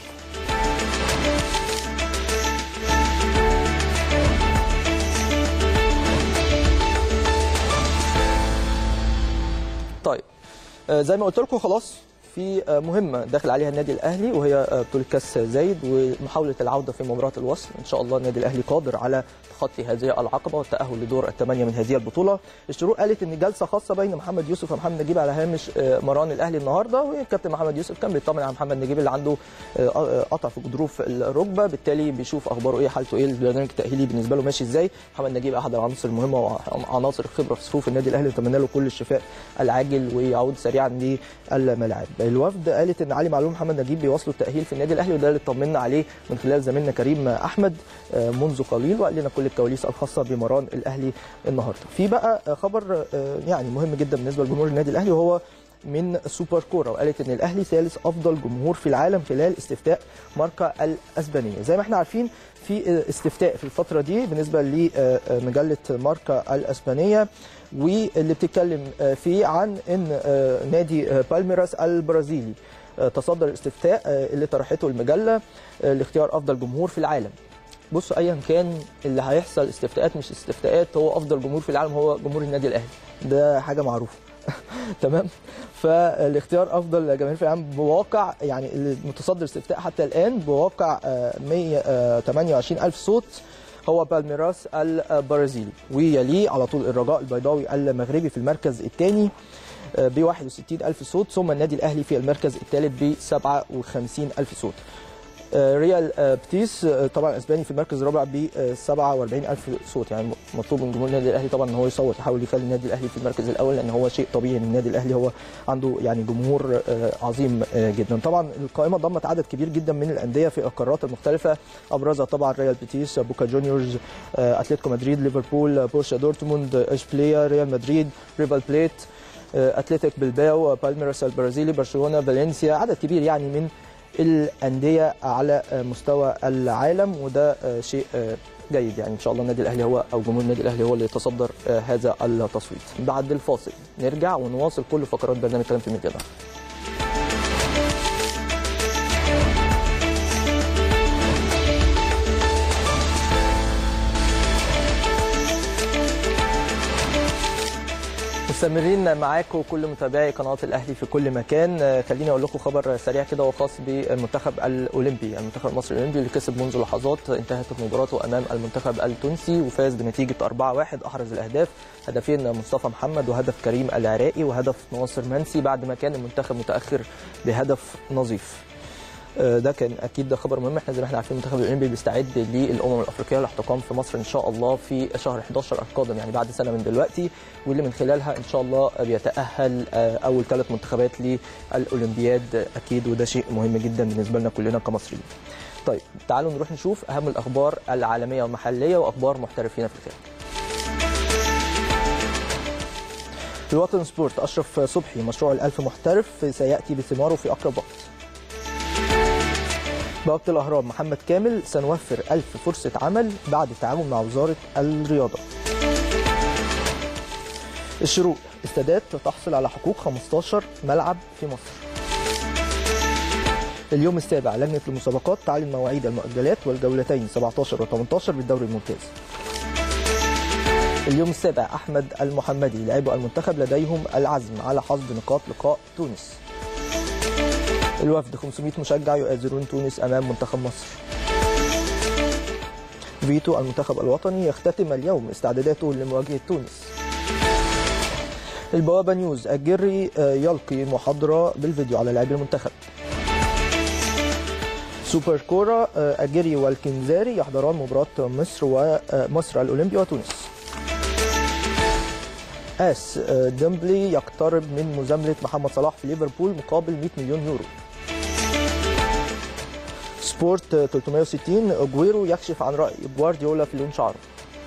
طيب آه، زي ما قلت لكم خلاص في آه، مهمه داخل عليها النادي الاهلي وهي آه، بطوله كاس زايد ومحاوله العوده في مباراه الوصل ان شاء الله النادي الاهلي قادر على تخطي هذه العقبه والتاهل لدور الثمانيه من هذه البطوله الشروق قالت ان جلسه خاصه بين محمد يوسف ومحمد نجيب على هامش آه، مران الاهلي النهارده والكابتن محمد يوسف كان بيطمن على محمد نجيب اللي عنده آه، آه، قطع في غضروف الركبه بالتالي بيشوف اخباره ايه حالته ايه البرنامج التاهيلي بالنسبه له ماشي ازاي محمد نجيب احد العناصر المهمه وعناصر الخبره في صفوف النادي الاهلي نتمنى له كل الشفاء العاجل ويعود سريعا للملاعب الوفد قالت ان علي معلول محمد نجيب بيواصلوا التاهيل في النادي الاهلي وده اللي اطمنا عليه من خلال زميلنا كريم احمد آه، منذ قليل وقال لنا كل الكواليس الخاصه بمران الاهلي النهارده في بقى آه، خبر آه، يعني مهم جدا بالنسبه لجمهور النادي الاهلي وهو من سوبر كوره وقالت ان الاهلي ثالث افضل جمهور في العالم خلال استفتاء ماركا الاسبانيه زي ما احنا عارفين في استفتاء في الفتره دي بالنسبه لمجله ماركا الاسبانيه واللي بتتكلم فيه عن ان نادي بالميراس البرازيلي تصدر الاستفتاء اللي طرحته المجله لاختيار افضل جمهور في العالم بصوا ايا كان اللي هيحصل استفتاءات مش استفتاءات هو افضل جمهور في العالم هو جمهور النادي الاهلي ده حاجه معروفه تمام فالاختيار افضل جماهير في العالم بواقع يعني المتصدر استفتاء حتى الان بواقع آه، 128 الف صوت هو بالميراس البرازيلي ويليه على طول الرجاء البيضاوي المغربي في المركز الثاني ب 61 ألف صوت ثم النادي الأهلي في المركز الثالث ب 57 ألف صوت آه، ريال آه، بتيس آه، طبعا اسباني في المركز الرابع ب 47 الف صوت يعني مطلوب من جمهور النادي الاهلي طبعا ان هو يصوت يحاول يخلي النادي الاهلي في المركز الاول لان هو شيء طبيعي ان النادي الاهلي هو عنده يعني جمهور آه، عظيم آه، جدا طبعا القائمه ضمت عدد كبير جدا من الانديه في القارات المختلفه ابرزها طبعا ريال بيتيس بوكا جونيورز آه، اتلتيكو مدريد ليفربول بورشا دورتموند اشبيليه ريال مدريد ريفال بليت آه، اتلتيك بلباو بالميراس البرازيلي برشلونه فالنسيا عدد كبير يعني من الانديه على مستوى العالم وده شيء جيد يعني ان شاء الله النادي الاهلي هو او جمهور النادي الاهلي هو اللي يتصدر هذا التصويت بعد الفاصل نرجع ونواصل كل فقرات برنامج كلام في الميديا ده مستمرين معاكم كل متابعي قناه الاهلي في كل مكان آه، خليني اقول لكم خبر سريع كده وخاص بالمنتخب الاولمبي المنتخب المصري الاولمبي اللي كسب منذ لحظات انتهت مباراته امام المنتخب التونسي وفاز بنتيجه 4-1 احرز الاهداف هدفين مصطفى محمد وهدف كريم العراقي وهدف ناصر منسي بعد ما كان المنتخب متاخر بهدف نظيف آه، ده كان اكيد ده خبر مهم احنا زي ما احنا عارفين المنتخب الاولمبي بيستعد للامم الافريقيه الاحتقان في مصر ان شاء الله في شهر 11 القادم يعني بعد سنه من دلوقتي واللي من خلالها ان شاء الله بيتاهل آه، اول ثلاث منتخبات للاولمبياد اكيد وده شيء مهم جدا بالنسبه لنا كلنا كمصريين. طيب تعالوا نروح نشوف اهم الاخبار العالميه والمحليه واخبار محترفين في الخارج. الوطن سبورت اشرف صبحي مشروع الألف محترف سياتي بثماره في اقرب وقت. بوابة الأهرام محمد كامل سنوفر ألف فرصة عمل بعد التعاون مع وزارة الرياضة الشروق استادات تحصل على حقوق 15 ملعب في مصر اليوم السابع لجنة المسابقات تعلن مواعيد المؤجلات والجولتين 17 و18 بالدوري الممتاز اليوم السابع أحمد المحمدي لاعبو المنتخب لديهم العزم على حصد نقاط لقاء تونس الوفد 500 مشجع يؤازرون تونس امام منتخب مصر فيتو المنتخب الوطني يختتم اليوم استعداداته لمواجهه تونس البوابه نيوز الجري يلقي محاضره بالفيديو على لاعبي المنتخب سوبر كورة الجري والكنزاري يحضران مباراة مصر ومصر الأولمبي وتونس اس ديمبلي يقترب من مزاملة محمد صلاح في ليفربول مقابل 100 مليون يورو سبورت 360 اجويرو يكشف عن رأي جوارديولا في لون شعره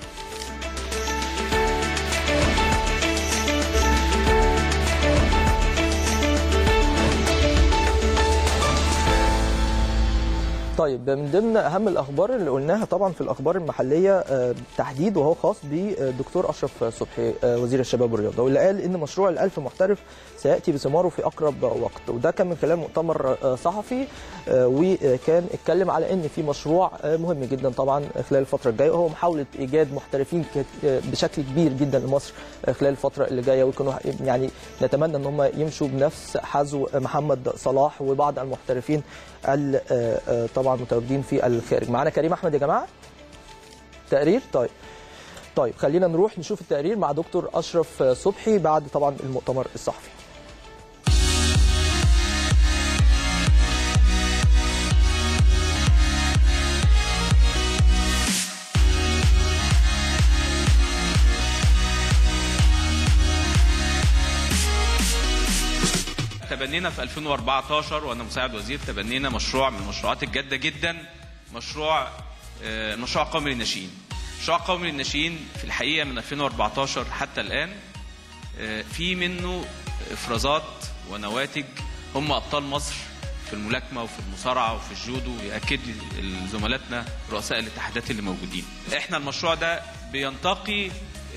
طيب من ضمن اهم الاخبار اللي قلناها طبعا في الاخبار المحليه تحديد وهو خاص بالدكتور اشرف صبحي وزير الشباب والرياضه واللي قال ان مشروع الألف محترف سياتي بثماره في اقرب وقت وده كان من خلال مؤتمر صحفي وكان اتكلم على ان في مشروع مهم جدا طبعا خلال الفتره الجايه وهو محاوله ايجاد محترفين بشكل كبير جدا لمصر خلال الفتره اللي جايه ويكونوا يعني نتمنى ان هم يمشوا بنفس حذو محمد صلاح وبعض المحترفين طبعا متواجدين في الخارج معانا كريم احمد يا جماعه تقرير طيب طيب خلينا نروح نشوف التقرير مع دكتور اشرف صبحي بعد طبعا المؤتمر الصحفي تبنينا في 2014 وانا مساعد وزير تبنينا مشروع من المشروعات الجاده جدا مشروع مشروع قومي للناشئين. مشروع قومي للناشئين في الحقيقه من 2014 حتى الان في منه افرازات ونواتج هم ابطال مصر في الملاكمه وفي المصارعه وفي الجودو ياكد لي زملاتنا رؤساء الاتحادات اللي موجودين. احنا المشروع ده بينتقي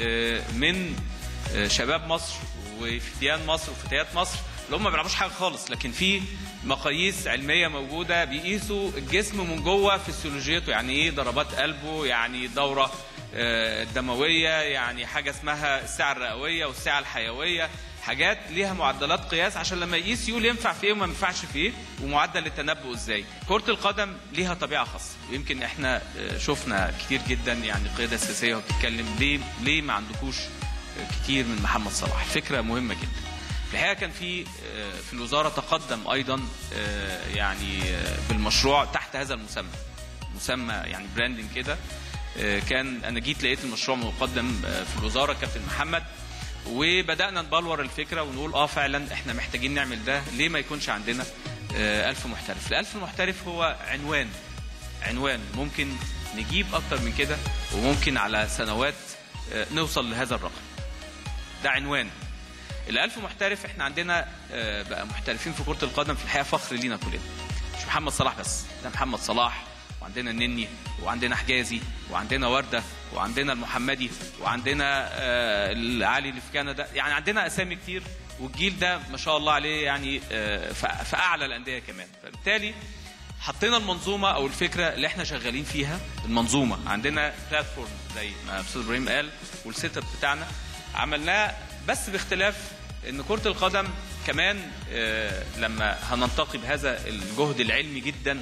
من شباب مصر وفتيان مصر وفتيات مصر اللي هم ما بيلعبوش حاجه خالص لكن في مقاييس علميه موجوده بيقيسوا الجسم من جوه فسيولوجيته يعني ايه ضربات قلبه يعني دوره الدمويه يعني حاجه اسمها السعه الرئويه والسعه الحيويه حاجات ليها معدلات قياس عشان لما يقيس يقول ينفع في ايه وما ينفعش في ايه ومعدل التنبؤ ازاي كره القدم ليها طبيعه خاصه يمكن احنا شفنا كتير جدا يعني القياده السياسيه وبتتكلم ليه ليه ما عندكوش كتير من محمد صلاح فكره مهمه جدا الحقيقه كان في في الوزاره تقدم ايضا يعني بالمشروع تحت هذا المسمى مسمى يعني براندنج كده كان انا جيت لقيت المشروع مقدم في الوزاره كابتن محمد وبدانا نبلور الفكره ونقول اه فعلا احنا محتاجين نعمل ده ليه ما يكونش عندنا ألف محترف الألف محترف هو عنوان عنوان ممكن نجيب اكتر من كده وممكن على سنوات نوصل لهذا الرقم ده عنوان الألف محترف احنا عندنا بقى محترفين في كرة القدم في الحقيقة فخر لينا كلنا مش محمد صلاح بس ده محمد صلاح وعندنا النني وعندنا حجازي وعندنا وردة وعندنا المحمدي وعندنا العالي اللي في كندا يعني عندنا أسامي كتير والجيل ده ما شاء الله عليه يعني في أعلى الأندية كمان فبالتالي حطينا المنظومة أو الفكرة اللي احنا شغالين فيها المنظومة عندنا بلاتفورم زي ما أستاذ إبراهيم قال والسيت اب بتاعنا عملناه بس باختلاف ان كره القدم كمان لما هننتقي بهذا الجهد العلمي جدا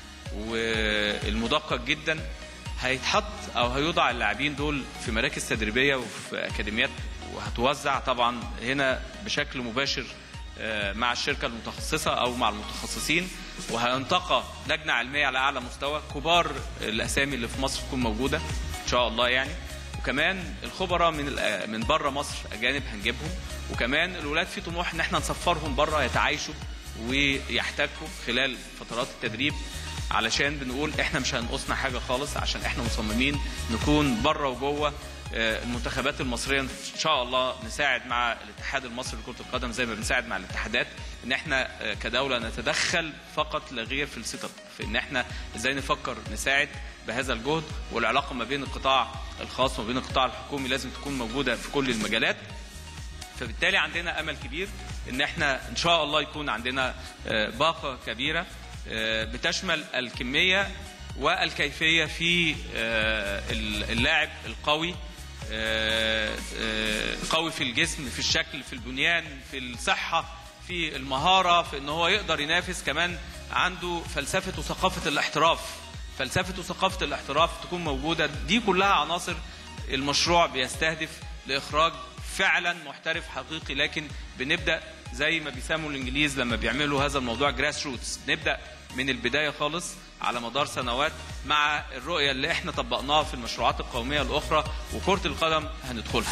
والمدقق جدا هيتحط او هيوضع اللاعبين دول في مراكز تدريبيه وفي اكاديميات وهتوزع طبعا هنا بشكل مباشر مع الشركه المتخصصه او مع المتخصصين وهينتقى لجنه علميه على اعلى مستوى كبار الاسامي اللي في مصر تكون موجوده ان شاء الله يعني وكمان الخبراء من من بره مصر اجانب هنجيبهم وكمان الولاد في طموح ان احنا نسفرهم بره يتعايشوا ويحتكوا خلال فترات التدريب علشان بنقول احنا مش هنقصنا حاجه خالص عشان احنا مصممين نكون بره وجوه المنتخبات المصريه ان شاء الله نساعد مع الاتحاد المصري لكره القدم زي ما بنساعد مع الاتحادات ان احنا كدوله نتدخل فقط لا غير في السيت اب في ان احنا ازاي نفكر نساعد بهذا الجهد والعلاقه ما بين القطاع الخاص وما بين القطاع الحكومي لازم تكون موجوده في كل المجالات فبالتالي عندنا امل كبير ان احنا ان شاء الله يكون عندنا باقه كبيره بتشمل الكميه والكيفيه في اللاعب القوي قوي في الجسم في الشكل في البنيان في الصحه في المهاره في ان هو يقدر ينافس كمان عنده فلسفه وثقافه الاحتراف فلسفه وثقافه الاحتراف تكون موجوده دي كلها عناصر المشروع بيستهدف لاخراج فعلا محترف حقيقي لكن بنبدا زي ما بيسموا الانجليز لما بيعملوا هذا الموضوع جراس روتس نبدا من البدايه خالص على مدار سنوات مع الرؤيه اللي احنا طبقناها في المشروعات القوميه الاخرى وكره القدم هندخلها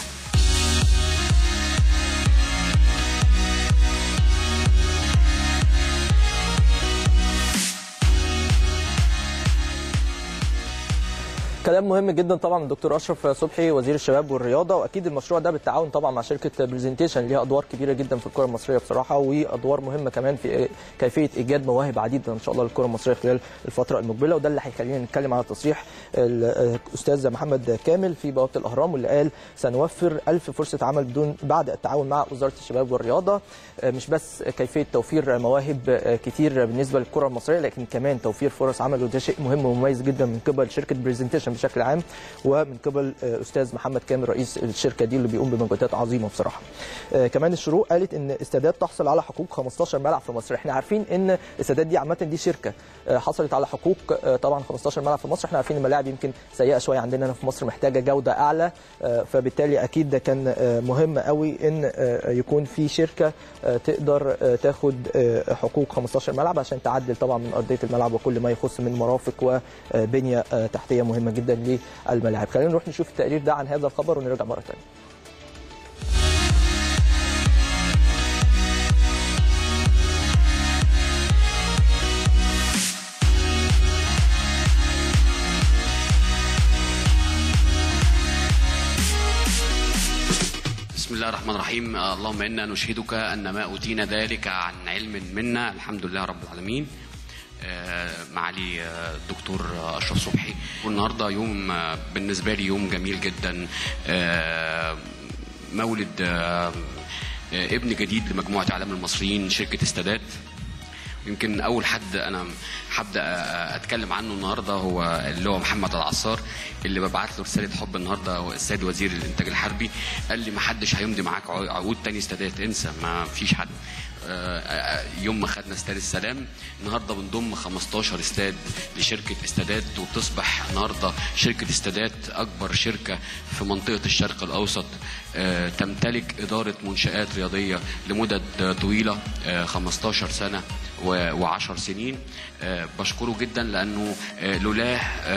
كلام مهم جدا طبعا من الدكتور اشرف صبحي وزير الشباب والرياضه واكيد المشروع ده بالتعاون طبعا مع شركه برزنتيشن ليها ادوار كبيره جدا في الكره المصريه بصراحه وادوار مهمه كمان في كيفيه ايجاد مواهب عديده ان شاء الله للكره المصريه خلال الفتره المقبله وده اللي هيخلينا نتكلم على تصريح الاستاذ محمد كامل في بوابه الاهرام واللي قال سنوفر ألف فرصه عمل بدون بعد التعاون مع وزاره الشباب والرياضه مش بس كيفيه توفير مواهب كتير بالنسبه للكره المصريه لكن كمان توفير فرص عمل وده شيء مهم ومميز جدا من قبل شركه برزنتيشن بشكل عام ومن قبل استاذ محمد كامل رئيس الشركه دي اللي بيقوم بمجهودات عظيمه بصراحه. كمان الشروق قالت ان استادات تحصل على حقوق 15 ملعب في مصر، احنا عارفين ان الاستادات دي عامه دي شركه حصلت على حقوق طبعا 15 ملعب في مصر، احنا عارفين الملاعب يمكن سيئه شويه عندنا هنا في مصر محتاجه جوده اعلى فبالتالي اكيد ده كان مهم قوي ان يكون في شركه تقدر تاخد حقوق 15 ملعب عشان تعدل طبعا من ارضيه الملعب وكل ما يخص من مرافق وبنيه تحتيه مهمه جدا للملاعب خلينا نروح نشوف التقرير ده عن هذا الخبر ونرجع مره ثانيه بسم الله الرحمن الرحيم اللهم انا نشهدك ان ما اوتينا ذلك عن علم منا الحمد لله رب العالمين معالي الدكتور اشرف صبحي والنهارده يوم بالنسبه لي يوم جميل جدا مولد ابن جديد لمجموعه اعلام المصريين شركه استادات يمكن اول حد انا هبدا اتكلم عنه النهارده هو اللي هو محمد العصار اللي ببعت له رساله حب النهارده السيد وزير الانتاج الحربي قال لي ما حدش هيمضي معاك عقود تاني استادات انسى ما فيش حد يوم ما خدنا استاد السلام النهارده بنضم 15 استاد لشركه استادات وتصبح النهارده شركه استادات اكبر شركه في منطقه الشرق الاوسط تمتلك اداره منشات رياضيه لمدد طويله 15 سنه و10 سنين بشكره جدا لانه لولاه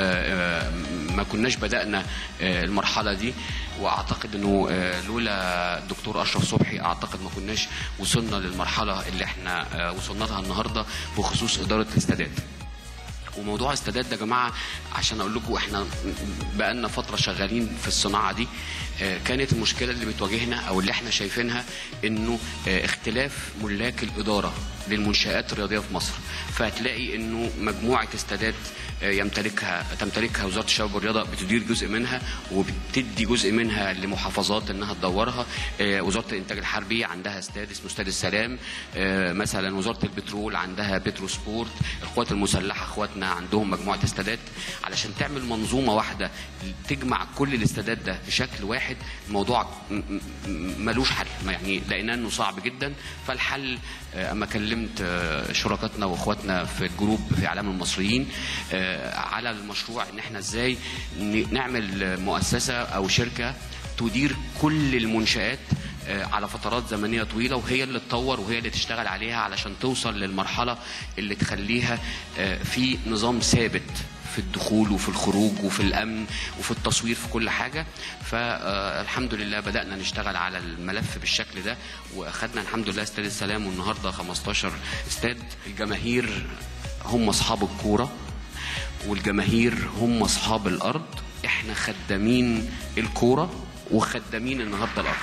ما كناش بدانا المرحله دي واعتقد انه لولا الدكتور اشرف صبحي اعتقد ما كناش وصلنا للمرحله اللي احنا وصلنا لها النهارده بخصوص اداره الاستادات وموضوع استادات ده يا جماعه عشان اقول لكم احنا بقالنا فتره شغالين في الصناعه دي كانت المشكله اللي بتواجهنا او اللي احنا شايفينها انه اختلاف ملاك الاداره للمنشات الرياضيه في مصر فهتلاقي انه مجموعه استادات يمتلكها تمتلكها وزاره الشباب والرياضه بتدير جزء منها وبتدي جزء منها لمحافظات انها تدورها وزاره الانتاج الحربي عندها استاد اسمه استاد السلام مثلا وزاره البترول عندها بترو سبورت القوات المسلحه اخواتنا عندهم مجموعه استادات علشان تعمل منظومه واحده تجمع كل الاستادات ده بشكل واحد الموضوع ملوش حل يعني لقينا انه صعب جدا فالحل اما كلمت شركاتنا واخواتنا في الجروب في اعلام المصريين على المشروع ان احنا ازاي نعمل مؤسسه او شركه تدير كل المنشات على فترات زمنيه طويله وهي اللي تطور وهي اللي تشتغل عليها علشان توصل للمرحله اللي تخليها في نظام ثابت في الدخول وفي الخروج وفي الامن وفي التصوير في كل حاجه فالحمد لله بدانا نشتغل على الملف بالشكل ده واخدنا الحمد لله استاد السلام والنهارده 15 استاد الجماهير هم اصحاب الكوره والجماهير هم اصحاب الارض احنا خدامين الكوره وخدامين النهارده الارض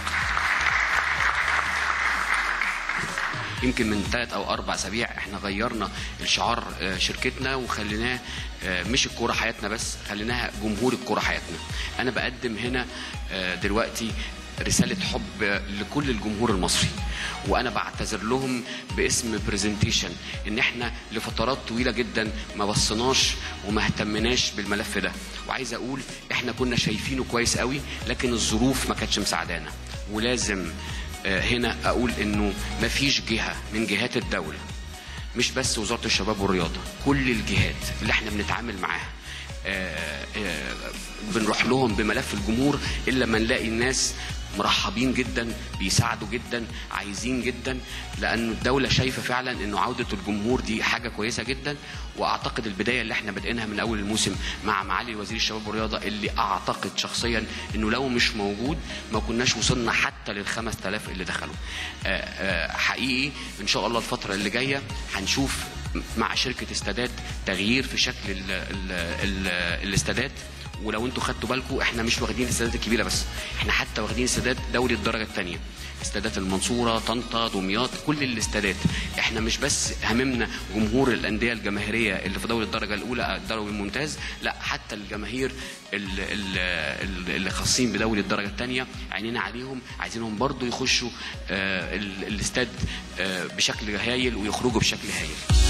يمكن من ثلاث او اربع اسابيع احنا غيرنا الشعار شركتنا وخليناه مش الكوره حياتنا بس خليناها جمهور الكوره حياتنا انا بقدم هنا دلوقتي رسالة حب لكل الجمهور المصري وأنا بعتذر لهم باسم برزنتيشن إن إحنا لفترات طويلة جدا ما بصناش وما اهتمناش بالملف ده وعايز أقول إحنا كنا شايفينه كويس قوي لكن الظروف ما كانتش مساعدانا ولازم آه، هنا اقول انه مفيش جهه من جهات الدوله مش بس وزاره الشباب والرياضه كل الجهات اللي احنا بنتعامل معاها آه، آه، بنروح لهم بملف الجمهور الا ما نلاقي الناس مرحبين جدا بيساعدوا جدا عايزين جدا لان الدوله شايفه فعلا انه عوده الجمهور دي حاجه كويسه جدا واعتقد البدايه اللي احنا بادئينها من اول الموسم مع معالي وزير الشباب والرياضه اللي اعتقد شخصيا انه لو مش موجود ما كناش وصلنا حتى لل 5000 اللي دخلوا آه، آه، حقيقي ان شاء الله الفتره اللي جايه هنشوف مع شركه استادات تغيير في شكل ال ال ال الاستادات ولو انتوا خدتوا بالكم احنا مش واخدين الاستادات الكبيره بس احنا حتى واخدين استادات دوري الدرجه الثانيه استادات المنصوره طنطا دمياط كل الاستادات احنا مش بس هممنا جمهور الانديه الجماهيريه اللي في دوري الدرجه الاولى الدوري الممتاز لا حتى الجماهير ال- ال- ال- اللي خاصين بدوري الدرجه الثانيه عينينا عليهم عايزينهم برضو يخشوا آه، ال- الاستاد آه، بشكل هايل ويخرجوا بشكل هايل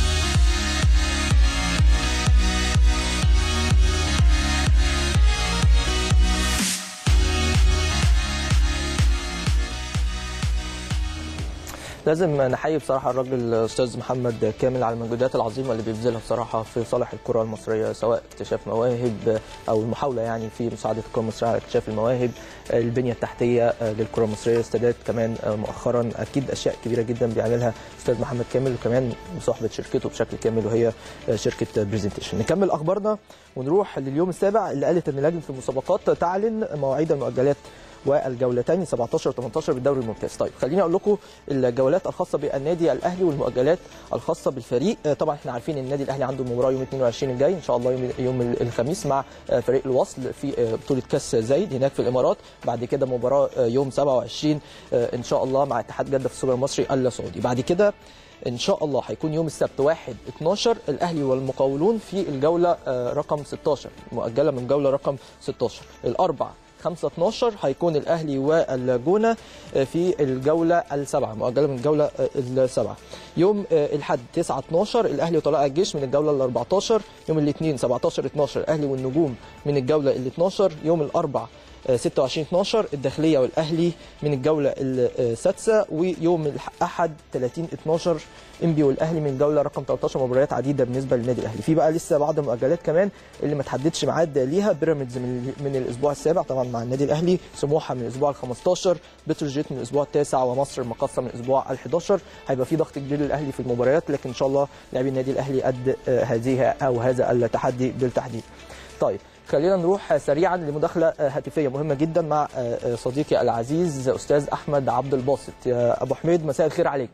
لازم نحيي بصراحه الراجل الاستاذ محمد كامل على المجهودات العظيمه اللي بيبذلها بصراحه في صالح الكره المصريه سواء اكتشاف مواهب او المحاوله يعني في مساعده الكره المصريه على اكتشاف المواهب البنيه التحتيه للكره المصريه استادات كمان مؤخرا اكيد اشياء كبيره جدا بيعملها الاستاذ محمد كامل وكمان بصحبه شركته بشكل كامل وهي شركه برزنتيشن نكمل اخبارنا ونروح لليوم السابع اللي قالت ان لجنه المسابقات تعلن مواعيد المؤجلات والجولتين 17 و 18 بالدوري الممتاز طيب خليني اقول لكم الجولات الخاصه بالنادي الاهلي والمؤجلات الخاصه بالفريق آه، طبعا احنا عارفين ان النادي الاهلي عنده مباراه يوم 22 الجاي ان شاء الله يوم يوم الخميس مع آه، فريق الوصل في آه، بطوله كاس زايد هناك في الامارات بعد كده مباراه آه، يوم 27 آه، ان شاء الله مع اتحاد جده في السوبر المصري السعودي بعد كده ان شاء الله هيكون يوم السبت 1 12 الاهلي والمقاولون في الجوله آه، رقم 16 مؤجله من جوله رقم 16 الاربع 5 12 هيكون الاهلي والجونه في الجوله السابعه مؤجله من الجوله السابعه يوم الاحد 9 12 الاهلي وطلائع الجيش من الجوله ال 14 يوم الاثنين 17 12 الاهلي والنجوم من الجوله ال 12 يوم الاربع 26 12 الداخليه والاهلي من الجوله السادسه ويوم الاحد 30 12 انبي والاهلي من الجوله رقم 13 مباريات عديده بالنسبه للنادي الاهلي في بقى لسه بعض المؤجلات كمان اللي ما تحددش ميعاد ليها بيراميدز من من الاسبوع السابع طبعا مع النادي الاهلي سموحه من الاسبوع ال 15 بتروجيت من الاسبوع التاسع ومصر المقاصه من الاسبوع ال 11 هيبقى في ضغط كبير للاهلي في المباريات لكن ان شاء الله لاعبي النادي الاهلي قد هذه او هذا التحدي بالتحديد طيب خلينا نروح سريعا لمداخله هاتفيه مهمه جدا مع صديقي العزيز استاذ احمد عبد الباسط يا ابو حميد مساء الخير عليك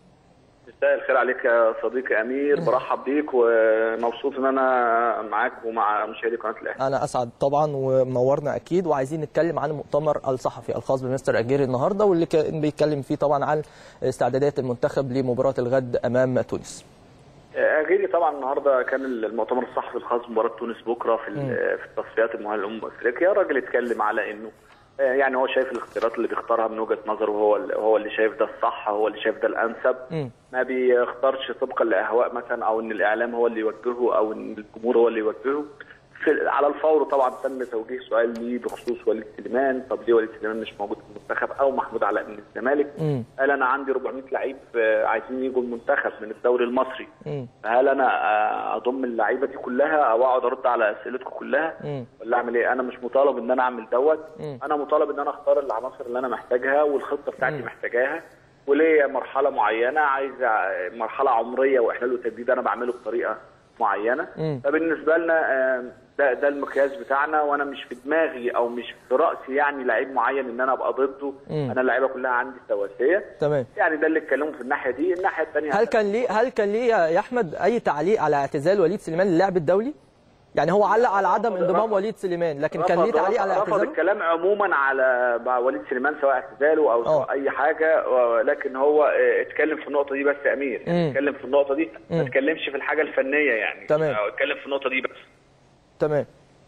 مساء الخير عليك يا صديقي امير برحب بيك ومبسوط ان انا معاك ومع مشاهدي قناه الاهلي انا اسعد طبعا ومنورنا اكيد وعايزين نتكلم عن المؤتمر الصحفي الخاص بمستر اجيري النهارده واللي كان بيتكلم فيه طبعا عن استعدادات المنتخب لمباراه الغد امام تونس اجيري طبعا النهارده كان المؤتمر الصحفي الخاص بمباراه تونس بكره في في التصفيات المؤهله لامم افريقيا الراجل اتكلم على انه يعني هو شايف الاختيارات اللي بيختارها من وجهه نظره هو هو اللي شايف ده الصح هو اللي شايف ده الانسب م. ما بيختارش طبقا لاهواء مثلا او ان الاعلام هو اللي يوجهه او ان الجمهور هو اللي يوجهه في على الفور طبعا تم توجيه سؤال ليه بخصوص وليد سليمان طب ليه وليد سليمان مش موجود في المنتخب او محمود علاء من الزمالك م. قال انا عندي 400 لعيب عايزين يجوا المنتخب من الدوري المصري م. هل انا اضم اللعيبه دي كلها او اقعد ارد على اسئلتكم كلها م. ولا اعمل ايه انا مش مطالب ان انا اعمل دوت م. انا مطالب ان انا اختار العناصر اللي انا محتاجها والخطه بتاعتي محتاجاها وليا مرحله معينه عايز مرحله عمريه واحلال وتجديد انا بعمله بطريقه معينه م. فبالنسبه لنا ده ده المقياس بتاعنا وانا مش في دماغي او مش في راسي يعني لعيب معين ان انا ابقى ضده م. انا اللعيبه كلها عندي سواسيه تمام يعني ده اللي اتكلموا في الناحيه دي الناحيه الثانيه هل كان ليه هل كان ليه يا احمد اي تعليق على اعتزال وليد سليمان للعب الدولي؟ يعني هو علق على عدم انضمام وليد سليمان لكن كان ليه تعليق على رفض اعتزاله؟ الكلام عموما على مع وليد سليمان سواء اعتزاله او سواء أوه. اي حاجه لكن هو اتكلم في النقطه دي بس يا امير مم. اتكلم في النقطه دي ما مم. اتكلمش في الحاجه الفنيه يعني تمام. اتكلم في النقطه دي بس تمام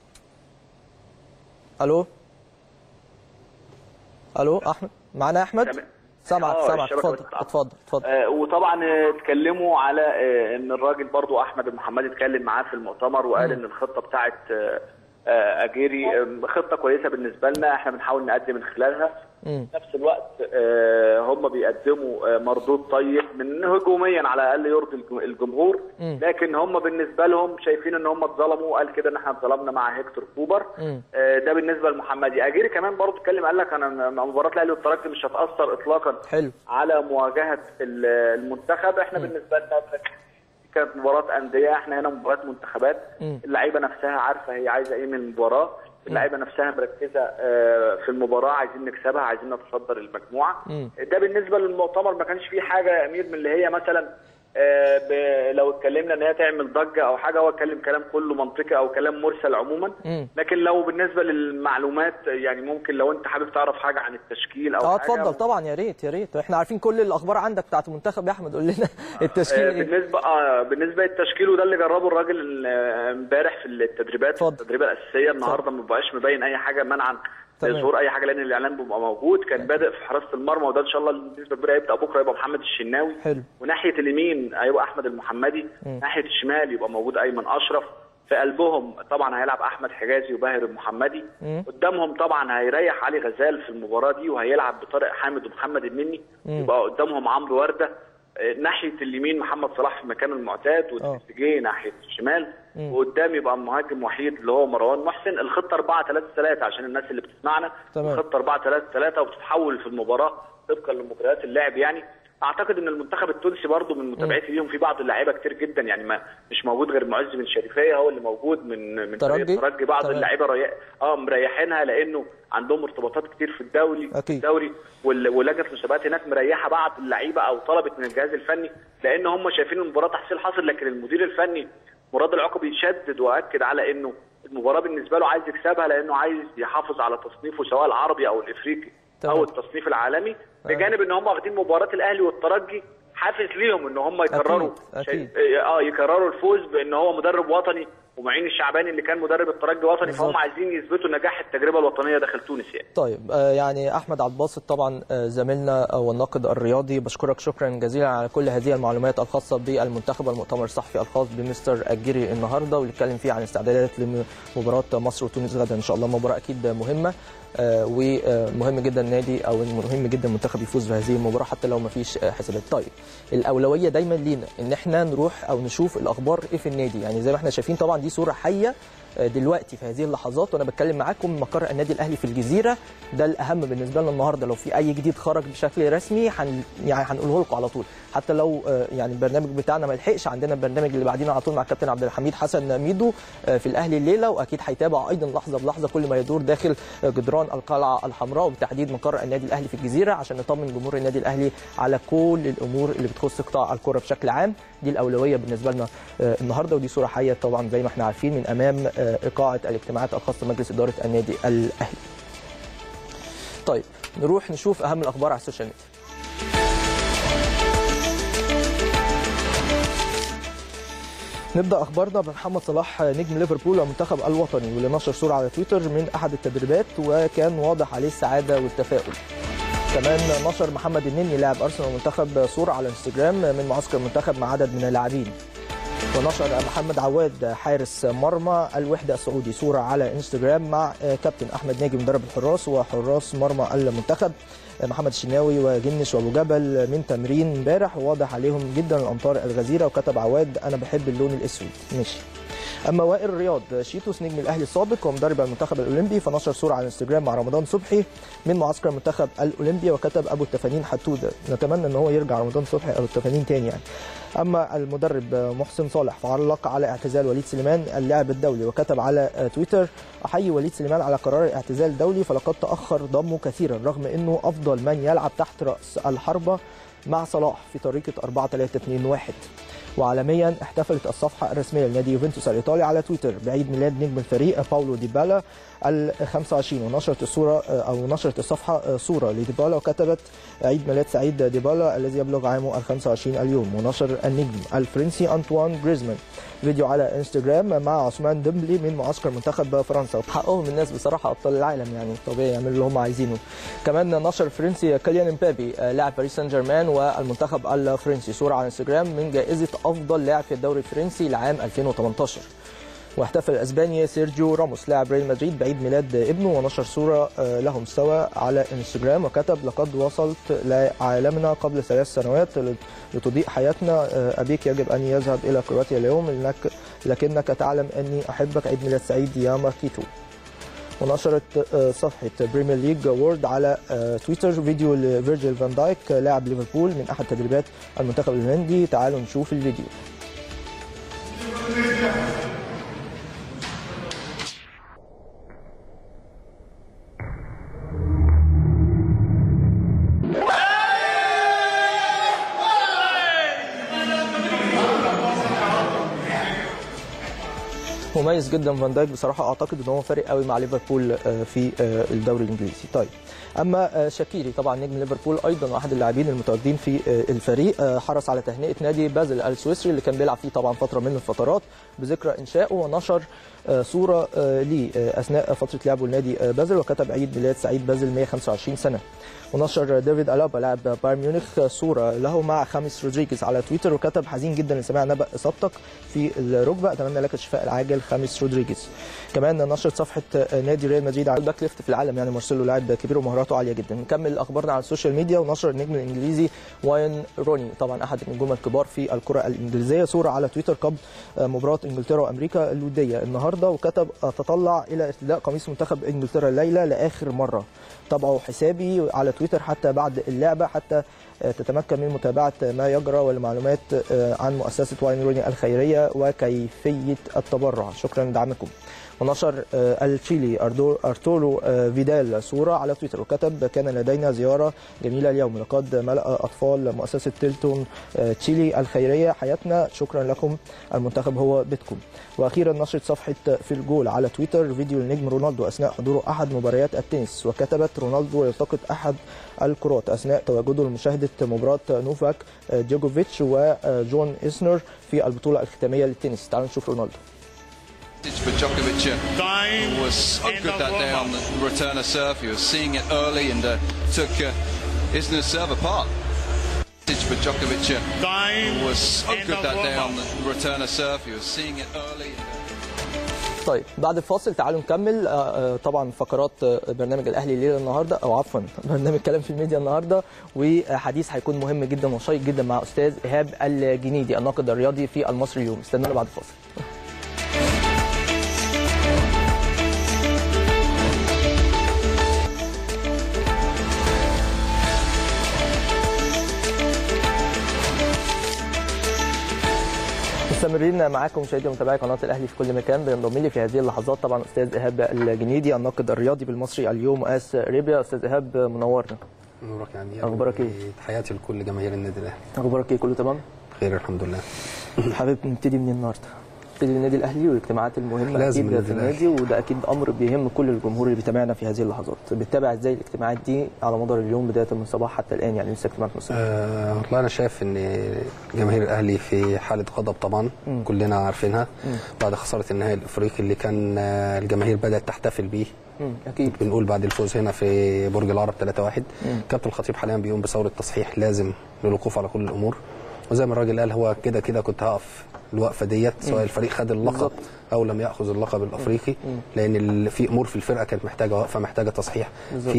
الو الو احمد معانا احمد تمام. سامعك آه، سامعك الشبكة اتفضل بتقطع. اتفضل اتفضل آه، وطبعا آه، اتكلموا على آه، ان الراجل برضو احمد محمد اتكلم معاه في المؤتمر وقال ان الخطه بتاعت آه، آه، اجيري آه، خطه كويسه بالنسبه لنا احنا بنحاول نقدم من خلالها مم. في نفس الوقت آه، هم بيقدموا آه، مردود طيب من هجوميا على الاقل يرضي الج- الجمهور مم. لكن هم بالنسبه لهم شايفين ان هم اتظلموا قال كده ان احنا اتظلمنا مع هيكتور كوبر مم. آه، ده بالنسبه لمحمدي اجيري كمان برضه اتكلم قال لك انا مباراه الاهلي والترجي مش هتاثر اطلاقا حلو على مواجهه ال- المنتخب احنا بالنسبه لنا كانت مباراه انديه احنا هنا مباراه منتخبات مم. اللعيبه نفسها عارفه هي عايزه ايه من المباراه اللعيبه نفسها مركزه آه، في المباراه عايزين نكسبها عايزين نتصدر المجموعه مم. ده بالنسبه للمؤتمر ما كانش فيه حاجه يا امير من اللي هي مثلا آه، ب- لو اتكلمنا ان هي تعمل ضجه او حاجه هو اتكلم كلام كله منطقي او كلام مرسل عموما مم. لكن لو بالنسبه للمعلومات يعني ممكن لو انت حابب تعرف حاجه عن التشكيل او اه حاجه اتفضل طبعا يا ريت يا ريت احنا عارفين كل الاخبار عندك بتاعت المنتخب يا احمد قول لنا التشكيل آه، ايه بالنسبه اه بالنسبه للتشكيل وده اللي جربه الراجل آه، امبارح في التدريبات اتفضل. التدريبات الاساسيه النهارده ما بقاش مبين اي حاجه منعا تمام. ظهور اي حاجه لان الاعلان بيبقى موجود كان بادئ في حراسه المرمى وده ان شاء الله بنسبه كبيره هيبدا بكره يبقى محمد الشناوي حلو وناحيه اليمين هيبقى احمد المحمدي مم. ناحيه الشمال يبقى موجود ايمن اشرف في قلبهم طبعا هيلعب احمد حجازي وباهر المحمدي مم. قدامهم طبعا هيريح علي غزال في المباراه دي وهيلعب بطارق حامد ومحمد النني مم. يبقى قدامهم عمرو ورده آه، ناحيه اليمين محمد صلاح في مكانه المعتاد وتريزيجيه ناحيه الشمال مم. وقدام يبقى مهاجم وحيد اللي هو مروان محسن الخطه 4 3 3 عشان الناس اللي بتسمعنا تمام. الخطه 4 3 3 وبتتحول في المباراه طبقا لمجريات اللعب يعني اعتقد ان المنتخب التونسي برضو من متابعتي ليهم في بعض اللعيبه كتير جدا يعني ما مش موجود غير معز بن شريفيه هو اللي موجود من من فريق ترجي؟ الترجي بعض تمام. اللعيبه ري... اه مريحينها لانه عندهم ارتباطات كتير في الدوري أكيد. الدوري وال- ولجنه المسابقات هناك مريحه بعض اللعيبه او طلبت من الجهاز الفني لان هم شايفين المباراه تحصيل حاصل لكن المدير الفني مراد العقبي شدد واكد على انه المباراه بالنسبه له عايز يكسبها لانه عايز يحافظ على تصنيفه سواء العربي او الافريقي تمام. او التصنيف العالمي بجانب ان هم واخدين مباراه الاهلي والترجي حافز ليهم ان هم يكرروا أكيد، أكيد. شيء- اه يكرروا الفوز بان هو مدرب وطني ومعين الشعباني اللي كان مدرب الترجي وطني بالظبط. فهم عايزين يثبتوا نجاح التجربه الوطنيه داخل تونس يعني طيب آه، يعني احمد عبد الباسط طبعا آه، زميلنا آه، والناقد الرياضي بشكرك شكرا جزيلا على كل هذه المعلومات الخاصه بالمنتخب والمؤتمر الصحفي الخاص بمستر الجيري النهارده واللي اتكلم فيه عن استعدادات لمباراه مصر وتونس غدا ان شاء الله مباراه اكيد مهمه آه، ومهم جدا النادي او مهم جدا المنتخب يفوز بهذه المباراه حتى لو ما فيش آه، حسابات طيب الاولويه دايما لينا ان احنا نروح او نشوف الاخبار ايه في النادي يعني زي ما احنا شايفين طبعا دي صوره حيه دلوقتي في هذه اللحظات وانا بتكلم معاكم من مقر النادي الاهلي في الجزيره ده الاهم بالنسبه لنا النهارده لو في اي جديد خرج بشكل رسمي هن يعني هنقوله لكم على طول حتى لو آه، يعني البرنامج بتاعنا ما لحقش عندنا البرنامج اللي بعدين على طول مع الكابتن عبد الحميد حسن ميدو آه، في الاهلي الليله واكيد هيتابع ايضا لحظه بلحظه كل ما يدور داخل آه، جدران القلعه الحمراء وبالتحديد مقر النادي الاهلي في الجزيره عشان نطمن جمهور النادي الاهلي على كل الامور اللي بتخص قطاع الكره بشكل عام دي الاولويه بالنسبه لنا آه، النهارده ودي صوره حيه طبعا زي ما احنا عارفين من امام آه، ايقاعه الاجتماعات الخاصه بمجلس اداره النادي الاهلي. طيب نروح نشوف اهم الاخبار على السوشيال ميديا. نبدا اخبارنا بمحمد صلاح نجم ليفربول والمنتخب الوطني واللي نشر صوره على تويتر من احد التدريبات وكان واضح عليه السعاده والتفاؤل. كمان نشر محمد النني لاعب ارسنال والمنتخب صوره على انستجرام من معسكر المنتخب مع عدد من اللاعبين. ونشر محمد عواد حارس مرمى الوحده السعودي صوره على انستجرام مع كابتن احمد ناجي مدرب الحراس وحراس مرمى المنتخب محمد الشناوي وجنش وابو جبل من تمرين امبارح وواضح عليهم جدا الامطار الغزيره وكتب عواد انا بحب اللون الاسود ماشي اما وائل رياض شيتوس نجم الاهلي السابق ومدرب المنتخب الاولمبي فنشر صوره على انستجرام مع رمضان صبحي من معسكر المنتخب الاولمبي وكتب ابو التفانين حتوده نتمنى ان هو يرجع رمضان صبحي ابو التفانين تاني يعني اما المدرب محسن صالح فعلق على اعتزال وليد سليمان اللاعب الدولي وكتب على تويتر احيي وليد سليمان على قرار الاعتزال الدولي فلقد تاخر ضمه كثيرا رغم انه افضل من يلعب تحت راس الحربه مع صلاح في طريقه 4 3 2 1 وعالميا احتفلت الصفحه الرسميه لنادي يوفنتوس الايطالي على تويتر بعيد ميلاد نجم الفريق باولو ديبالا ال 25 ونشرت الصوره او نشرت الصفحه صوره لديبالا وكتبت عيد ميلاد سعيد ديبالا الذي يبلغ عامه ال 25 اليوم ونشر النجم الفرنسي انطوان جريزمان فيديو على انستجرام مع عثمان ديمبلي من معسكر منتخب فرنسا حقهم الناس بصراحه ابطال العالم يعني طبيعي يعملوا اللي هم عايزينه كمان نشر الفرنسي كاليان امبابي لاعب باريس سان جيرمان والمنتخب الفرنسي صوره على انستجرام من جائزه افضل لاعب في الدوري الفرنسي لعام 2018 واحتفل الاسباني سيرجيو راموس لاعب ريال مدريد بعيد ميلاد ابنه ونشر صوره آه، لهم سوا على انستجرام وكتب لقد وصلت لعالمنا قبل ثلاث سنوات لتضيء حياتنا آه، ابيك يجب ان يذهب الى كرواتيا اليوم لأنك لكنك تعلم اني احبك عيد ميلاد سعيد يا ماركيتو ونشرت آه، صفحة بريمير ليج وورد على آه، تويتر فيديو لفيرجيل فان دايك آه، لاعب ليفربول من أحد تدريبات المنتخب الهولندي تعالوا نشوف الفيديو مميز جدا فان دايك بصراحه اعتقد ان هو فارق قوي مع ليفربول آه، في آه، الدوري الانجليزي طيب اما آه، شاكيري طبعا نجم ليفربول ايضا واحد اللاعبين المتواجدين في آه، الفريق آه، حرص على تهنئه نادي بازل السويسري اللي كان بيلعب فيه طبعا فتره من الفترات بذكرى انشائه ونشر آه، صوره آه، ليه آه، اثناء فتره لعبه لنادي آه، بازل وكتب عيد ميلاد سعيد بازل 125 سنه ونشر ديفيد الابا لاعب بايرن ميونخ صوره له مع خامس رودريجيز على تويتر وكتب حزين جدا لسماع نبأ اصابتك في الركبه اتمنى لك الشفاء العاجل خامس رودريجيز كمان نشرت صفحه نادي ريال مدريد على الباك ليفت في العالم يعني مارسيلو لاعب كبير ومهاراته عاليه جدا نكمل اخبارنا على السوشيال ميديا ونشر النجم الانجليزي واين روني طبعا احد النجوم الكبار في الكره الانجليزيه صوره على تويتر قبل مباراه انجلترا وامريكا الوديه النهارده وكتب اتطلع الى ارتداء قميص منتخب انجلترا الليله لاخر مره تابعوا حسابي على تويتر حتى بعد اللعبه حتى آه، تتمكن من متابعه ما يجرى والمعلومات آه، عن مؤسسه واين روني الخيريه وكيفيه التبرع شكرا لدعمكم ونشر آه، التشيلي أردو- ارتورو آه، فيدال صوره على تويتر وكتب كان لدينا زياره جميله اليوم لقد ملا اطفال مؤسسه تيلتون آه، تشيلي الخيريه حياتنا شكرا لكم المنتخب هو بيتكم واخيرا نشرت صفحه في الجول على تويتر فيديو النجم رونالدو اثناء حضوره احد مباريات التنس وكتبت رونالدو يلتقط احد الكرات اثناء تواجده لمشاهده مباراه نوفاك آه، جوجوفيتش وجون إسنر في البطوله الختاميه للتنس تعالوا نشوف رونالدو for Djokovic uh, Time. was so End good of that day on warm-up. the return of serve. He was seeing it early and uh, took uh, Isner's serve apart. For Djokovic uh, Time. was so End good of that day on warm-up. the return of serve. He was seeing it early. And, طيب بعد الفاصل تعالوا نكمل آه، آه، طبعا فقرات آه، برنامج الاهلي الليله النهارده او عفوا برنامج كلام في الميديا النهارده وحديث هيكون مهم جدا وشيق جدا مع استاذ ايهاب الجنيدي الناقد الرياضي في المصري اليوم استنونا بعد الفاصل مستمرين معاكم مشاهدي ومتابعي قناه الاهلي في كل مكان بينضم لي في هذه اللحظات طبعا استاذ ايهاب الجنيدي الناقد الرياضي بالمصري اليوم اس ريبيا استاذ ايهاب منورنا نورك يعني أخبارك إيه؟ تحياتي لكل جماهير النادي الاهلي اخبارك ايه كله تمام بخير الحمد لله حابب نبتدي من النهارده نبتدي النادي الاهلي والاجتماعات المهمه لازم اكيد في النادي النادي وده اكيد امر بيهم كل الجمهور اللي بيتابعنا في هذه اللحظات بتتابع ازاي الاجتماعات دي على مدار اليوم بدايه من الصباح حتى الان يعني لسه اجتماعات نص الليل. آه والله انا شايف ان جماهير الاهلي في حاله غضب طبعا مم. كلنا عارفينها بعد خساره النهائي الافريقي اللي كان آه، الجماهير بدات تحتفل بيه مم، اكيد بنقول بعد الفوز هنا في برج العرب 3-1 كابتن الخطيب حاليا بيقوم بثوره تصحيح لازم للوقوف على كل الامور وزي ما الراجل قال هو كده كده كنت هقف الوقفه ديت سواء الفريق خد اللقب بالظبط. او لم ياخذ اللقب الافريقي لان ال- في امور في الفرقه كانت محتاجه وقفه محتاجه تصحيح بالظبط.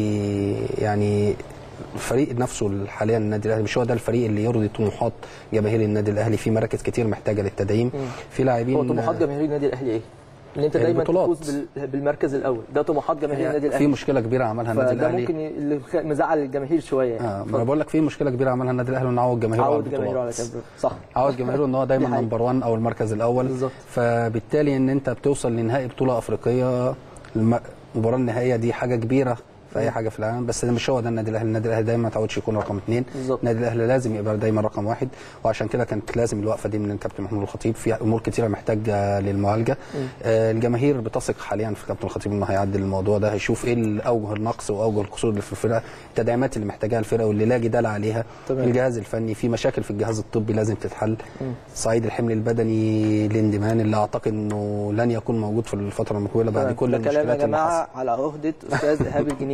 في يعني الفريق نفسه حاليا النادي الاهلي مش هو ده الفريق اللي يرضي طموحات جماهير النادي الاهلي في مراكز كتير محتاجه للتدعيم في لاعبين هو طموحات جماهير النادي الاهلي ايه؟ ان انت دايما البطولات. تفوز بال- بالمركز الاول ده طموحات جماهير النادي في الاهلي مشكله كبيره عملها النادي فده الاهلي ممكن ي- اللي خ- مزعل الجماهير شويه يعني اه ما انا بقول لك في مشكله كبيره عملها النادي الاهلي انه عوض جماهيره على عود جماهيره على البطولات كده صح عوض جماهيره ان هو دايما دي حقيقة. نمبر 1 او المركز الاول بالظبط. فبالتالي ان انت بتوصل لنهائي بطوله افريقيه الم- المباراه النهائيه دي حاجه كبيره في اي حاجه في العالم بس ده مش هو ده النادي الاهلي النادي الاهلي دايما ما تعودش يكون رقم اثنين بالظبط. النادي الاهلي لازم يبقى دايما رقم واحد وعشان كده كانت لازم الوقفه دي من الكابتن محمود الخطيب في امور كتيره محتاجه للمعالجه آه الجماهير بتثق حاليا في كابتن الخطيب انه هيعدل الموضوع ده هيشوف ايه اوجه النقص واوجه القصور اللي في الفرقه التدعيمات اللي محتاجاها الفرقه واللي لا جدال عليها تمام. الجهاز الفني في مشاكل في الجهاز الطبي لازم تتحل صعيد الحمل البدني لاندمان اللي اعتقد انه لن يكون موجود في الفتره المقبله بعد تمام. كل ده كلام يا المشكلات اللي حصلت جماعه على عهده استاذ ايهاب الجنيدي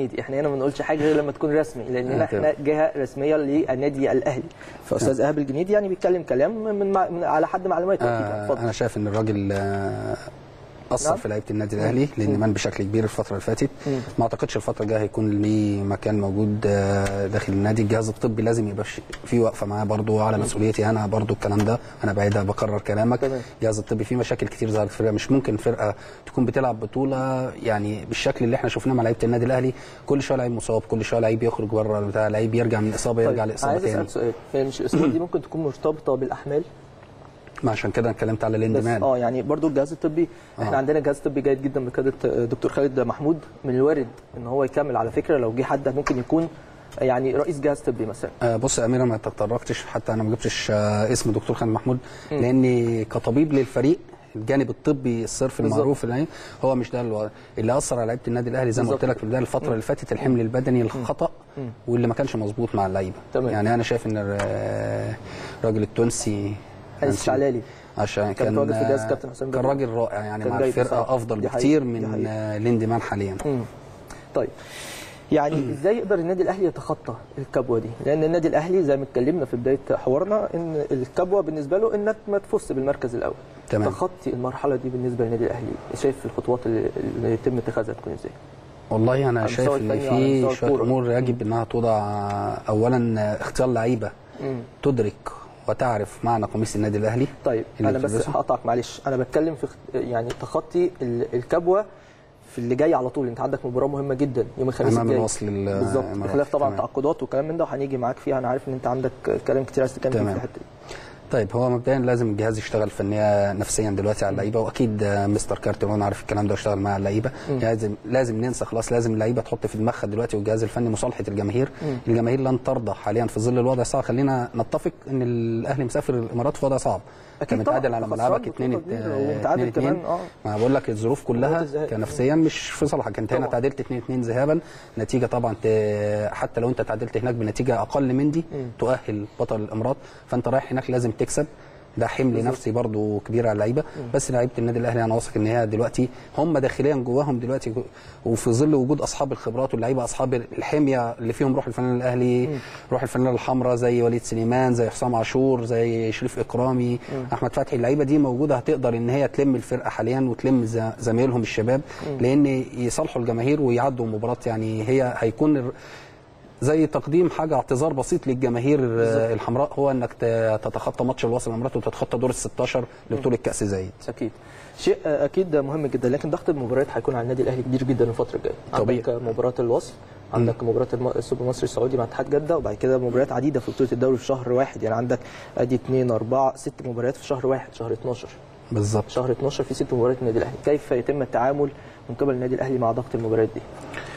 الجنيدي احنا هنا ما بنقولش حاجه غير لما تكون رسمي لاننا آه، احنا جهه رسميه للنادي الاهلي فاستاذ ايهاب الجنيدي يعني بيتكلم كلام من, مع... من على حد معلوماته اكيد آه اتفضل انا شايف ان الراجل آه اثر نعم. في لعيبه النادي الاهلي لان مان بشكل كبير الفتره اللي فاتت ما اعتقدش الفتره الجايه هيكون ليه مكان موجود آه، داخل النادي الجهاز الطبي لازم يبقى في- في وقفه معاه برضو على مسؤوليتي انا برضو الكلام ده انا بعيدها بكرر كلامك تمام. الجهاز الطبي فيه مشاكل كتير ظهرت في الفرقه مش ممكن فرقه تكون بتلعب بطوله يعني بالشكل اللي احنا شفناه مع لعيبه النادي الاهلي كل شويه لعيب مصاب كل شويه لعيب يخرج بره بتاع لعيب يرجع من اصابه يرجع طيب لاصابه عايز تاني اسال سؤال هي مش الاصابه دي ممكن تكون مرتبطه بالاحمال ما عشان كده أنا اتكلمت على بس الاندمان اه يعني برضو الجهاز الطبي احنا آه. عندنا جهاز طبي جيد جدا بقياده دكتور خالد محمود من الوارد ان هو يكمل على فكره لو جه حد ممكن يكون يعني رئيس جهاز طبي مثلا آه، بص يا امير أنا ما تطرقتش حتى انا ما جبتش آه، اسم دكتور خالد محمود لاني كطبيب للفريق الجانب الطبي الصرف بالظبط. المعروف اللي هو مش ده اللي اللي اثر على لعيبه النادي الاهلي زي ما قلت بالظبط. لك في بدايه الفتره اللي فاتت الحمل البدني الخطا واللي ما كانش مظبوط مع اللعيبه تمام. يعني انا شايف ان الر- الراجل التونسي انس الشعلالي عشان كان كان متواجد في جهاز كابتن حسام كان بدر. راجل رائع يعني كان مع جيد الفرقه بصراحة. افضل دي بكتير حقيقة. دي من حقيقة. آه، ليندمان حاليا مم. طيب يعني ازاي يقدر النادي الاهلي يتخطى الكبوه دي؟ لان النادي الاهلي زي ما اتكلمنا في بدايه حوارنا ان الكبوه بالنسبه له انك ما تفوز بالمركز الاول. تمام. تخطي المرحله دي بالنسبه للنادي الاهلي، شايف الخطوات اللي, اللي يتم اتخاذها تكون ازاي؟ والله انا على شايف المستوى ان الفني وعلى في مستوى شويه الكورة. امور يجب انها توضع اولا اختيار لعيبه مم. تدرك وتعرف معنى قميص النادي الاهلي طيب اللي انا بس بتلبسه. هقطعك معلش انا بتكلم في اخت- يعني تخطي ال- الكبوه في اللي جاي على طول انت عندك مباراه مهمه جدا يوم الخميس أمام الجاي الوصل ال- بالظبط الإماراتي. بخلاف طبعا تمام. تعاقدات وكلام من ده وهنيجي معاك فيها انا عارف ان انت عندك كلام كتير عايز تتكلم فيه في تمام. الحته دي طيب هو مبدئيا لازم الجهاز يشتغل فنيا نفسيا دلوقتي على اللعيبه واكيد آه، مستر كارتيرون عارف الكلام ده واشتغل مع اللعيبه لازم لازم ننسى خلاص لازم اللعيبه تحط في دماغها دلوقتي والجهاز الفني مصالحه الجماهير الجماهير لن ترضى حاليا في ظل الوضع الصعب خلينا نتفق ان الاهلي مسافر الامارات في وضع صعب أكيد كان طبعاً، متعادل على أنت ملعبك خسران 2 بطولة كبيرة ومتعادل كمان، آه. ما بقول لك الظروف مباراة كلها الذهاب. كنفسيا مش في صالحك انت هنا طبعاً. تعادلت 2 2 ذهابا نتيجه طبعا ت- حتى لو انت تعادلت هناك بنتيجه اقل من دي تؤهل بطل الامارات فانت رايح هناك لازم تكسب ده حمل نفسي برضو كبير على اللعيبه بس لعيبه النادي الاهلي انا واثق ان هي دلوقتي هم داخليا جواهم دلوقتي جو- وفي ظل وجود اصحاب الخبرات واللعيبه اصحاب الحميه اللي فيهم روح الفنان الاهلي روح الفنان الحمراء زي وليد سليمان زي حسام عاشور زي شريف اكرامي احمد فتحي اللعيبه دي موجوده هتقدر ان هي تلم الفرقه حاليا وتلم ز- زمايلهم الشباب لان يصالحوا الجماهير ويعدوا مباراه يعني هي هيكون الر- زي تقديم حاجه اعتذار بسيط للجماهير آه، الحمراء هو انك ت- تتخطى ماتش الوصل الامارات وتتخطى دور ال 16 لبطوله كاس زايد اكيد شيء آه، اكيد مهم جدا لكن ضغط المباريات هيكون على النادي الاهلي كبير جدا الفتره الجايه طبيعي. عندك مباراه الوصل عندك مباراه الم- السوبر المصري السعودي مع اتحاد جده وبعد كده مباريات عديده في بطوله الدوري في شهر واحد يعني عندك ادي 2 4 6 مباريات في شهر واحد شهر 12 بالظبط شهر 12 في ست مباريات النادي الاهلي كيف يتم التعامل من قبل النادي الاهلي مع ضغط المباريات دي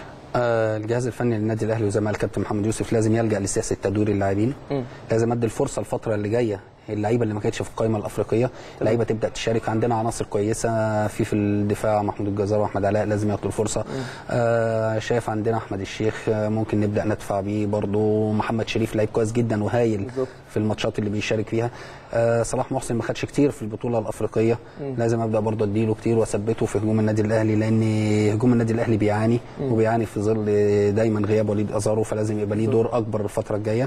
آه الجهاز الفني للنادي الاهلي وزي ما قال الكابتن محمد يوسف لازم يلجا لسياسه تدوير اللاعبين مم. لازم ادي الفرصه الفتره اللي جايه اللعيبه اللي ما كانتش في القائمه الافريقيه اللعيبه تبدا تشارك عندنا عناصر كويسه في في الدفاع محمود الجزار واحمد علاء لازم ياخدوا الفرصه آه شايف عندنا احمد الشيخ آه ممكن نبدا ندفع بيه برضو محمد شريف لعيب كويس جدا وهايل بالظبط. في الماتشات اللي بيشارك فيها آه صلاح محسن ما خدش كتير في البطوله الافريقيه لازم ابدا برضه اديله كتير واثبته في هجوم النادي الاهلي لان هجوم النادي الاهلي بيعاني وبيعاني في ظل دايما غياب وليد ازارو فلازم يبقى ليه دور اكبر الفتره الجايه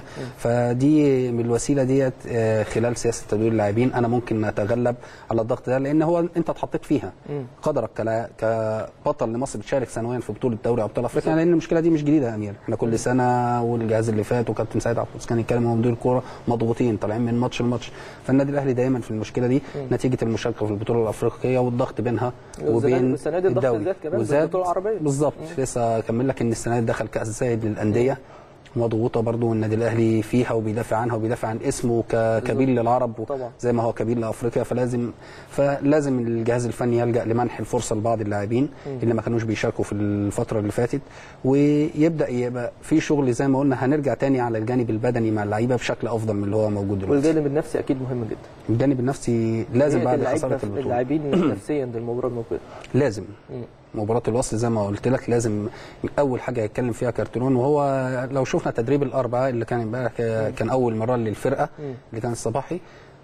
فدي من الوسيله ديت آه خلال سياسه تدوير اللاعبين انا ممكن اتغلب على الضغط ده لان هو انت اتحطيت فيها قدرك كلا- كبطل لمصر بتشارك سنويا في بطوله دوري ابطال افريقيا لان المشكله دي مش جديده يا امير احنا كل سنه والجهاز اللي فات وكابتن سيد عبد القدوس كان يتكلم هو مدير الكوره مضغوطين طالعين من ماتش لماتش فالنادي الاهلي دايما في المشكله دي نتيجه المشاركه في البطوله الافريقيه والضغط بينها وبين والسنة دي الضغط الدوري زاد كمان وزاد بالبطولة العربية. بالظبط لسه اكمل لك ان السنه دي دخل كاس زايد للانديه مضغوطه برضو والنادي الاهلي فيها وبيدافع عنها وبيدافع عن اسمه ككبير للعرب طبعا. زي ما هو كبير لافريقيا فلازم فلازم الجهاز الفني يلجا لمنح الفرصه لبعض اللاعبين اللي ما كانوش بيشاركوا في الفتره اللي فاتت ويبدا يبقى في شغل زي ما قلنا هنرجع تاني على الجانب البدني مع اللعيبه بشكل افضل من اللي هو موجود دلوقتي والجانب النفسي اكيد مهم جدا الجانب النفسي لازم هي بعد اللعيبة- خساره البطوله اللاعبين نفسيا للمباراه المقبله لازم مباراة الوصل زي ما قلت لك لازم أول حاجة يتكلم فيها كارتيرون وهو لو شفنا تدريب الأربعة اللي كان امبارح كان أول مرة للفرقة اللي كان الصباحي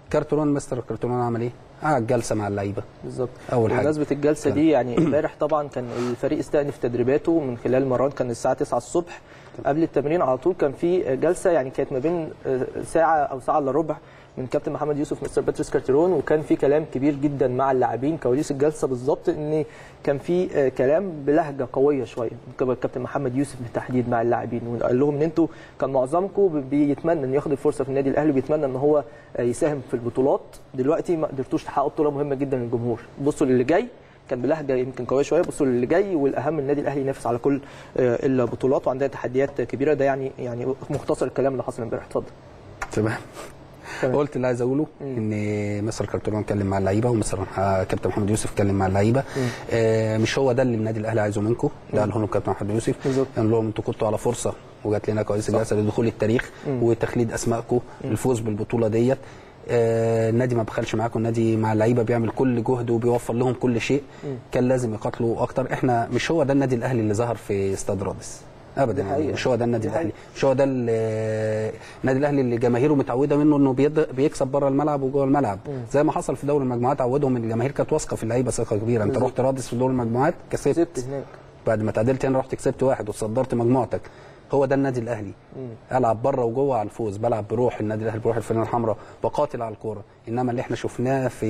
كارترون مستر كارترون عمل ايه؟ قعد جلسه مع اللعيبه بالظبط أول حاجة. بمناسبه الجلسه دي يعني امبارح طبعا كان الفريق استأنف تدريباته من خلال مران كان الساعه 9 الصبح قبل التمرين على طول كان في جلسه يعني كانت ما بين ساعه او ساعه الا ربع من كابتن محمد يوسف مستر باتريس كارتيرون وكان في كلام كبير جدا مع اللاعبين كواليس الجلسه بالظبط ان كان في كلام بلهجه قويه شويه من قبل الكابتن محمد يوسف بالتحديد مع اللاعبين وقال لهم ان انتوا كان معظمكم بيتمنى ان ياخد الفرصه في النادي الاهلي وبيتمنى ان هو يساهم في البطولات دلوقتي ما قدرتوش تحققوا بطوله مهمه جدا للجمهور بصوا للي جاي كان بلهجه يمكن قويه شويه بصوا للي جاي والاهم النادي الاهلي ينافس على كل البطولات وعندنا تحديات كبيره ده يعني يعني مختصر الكلام اللي حصل امبارح اتفضل تمام تمام. قلت اللي عايز اقوله ان مستر كارترون اتكلم مع اللعيبه ومستر كابتن محمد يوسف اتكلم مع اللعيبه آه مش هو ده اللي النادي الاهلي عايزه منكم ده قاله لهم كابتن محمد يوسف بالظبط. قال لهم انتوا كنتوا على فرصه وجات لنا كويس جلسه لدخول التاريخ وتخليد اسمائكم الفوز بالبطوله ديت آه النادي ما بخلش معاكم النادي مع اللعيبه بيعمل كل جهد وبيوفر لهم كل شيء كان لازم يقاتلوا اكتر احنا مش هو ده النادي الاهلي اللي ظهر في استاد رادس ابدا يعني حقيقة. مش هو ده النادي دي الاهلي مش هو ده ال- النادي الاهلي اللي جماهيره متعوده منه انه بيض- بيكسب بره الملعب وجوه الملعب زي ما حصل في دوري المجموعات عودهم ان الجماهير كانت واثقه في اللعيبه ثقه كبيره انت بالظبط. رحت رادس في دوري المجموعات كسبت كسبت هناك بعد ما تعادلت هنا رحت كسبت واحد وتصدرت مجموعتك هو ده النادي الاهلي العب بره وجوه على الفوز بلعب بروح النادي الاهلي بروح الفرقه الحمراء بقاتل على الكوره انما اللي احنا شفناه في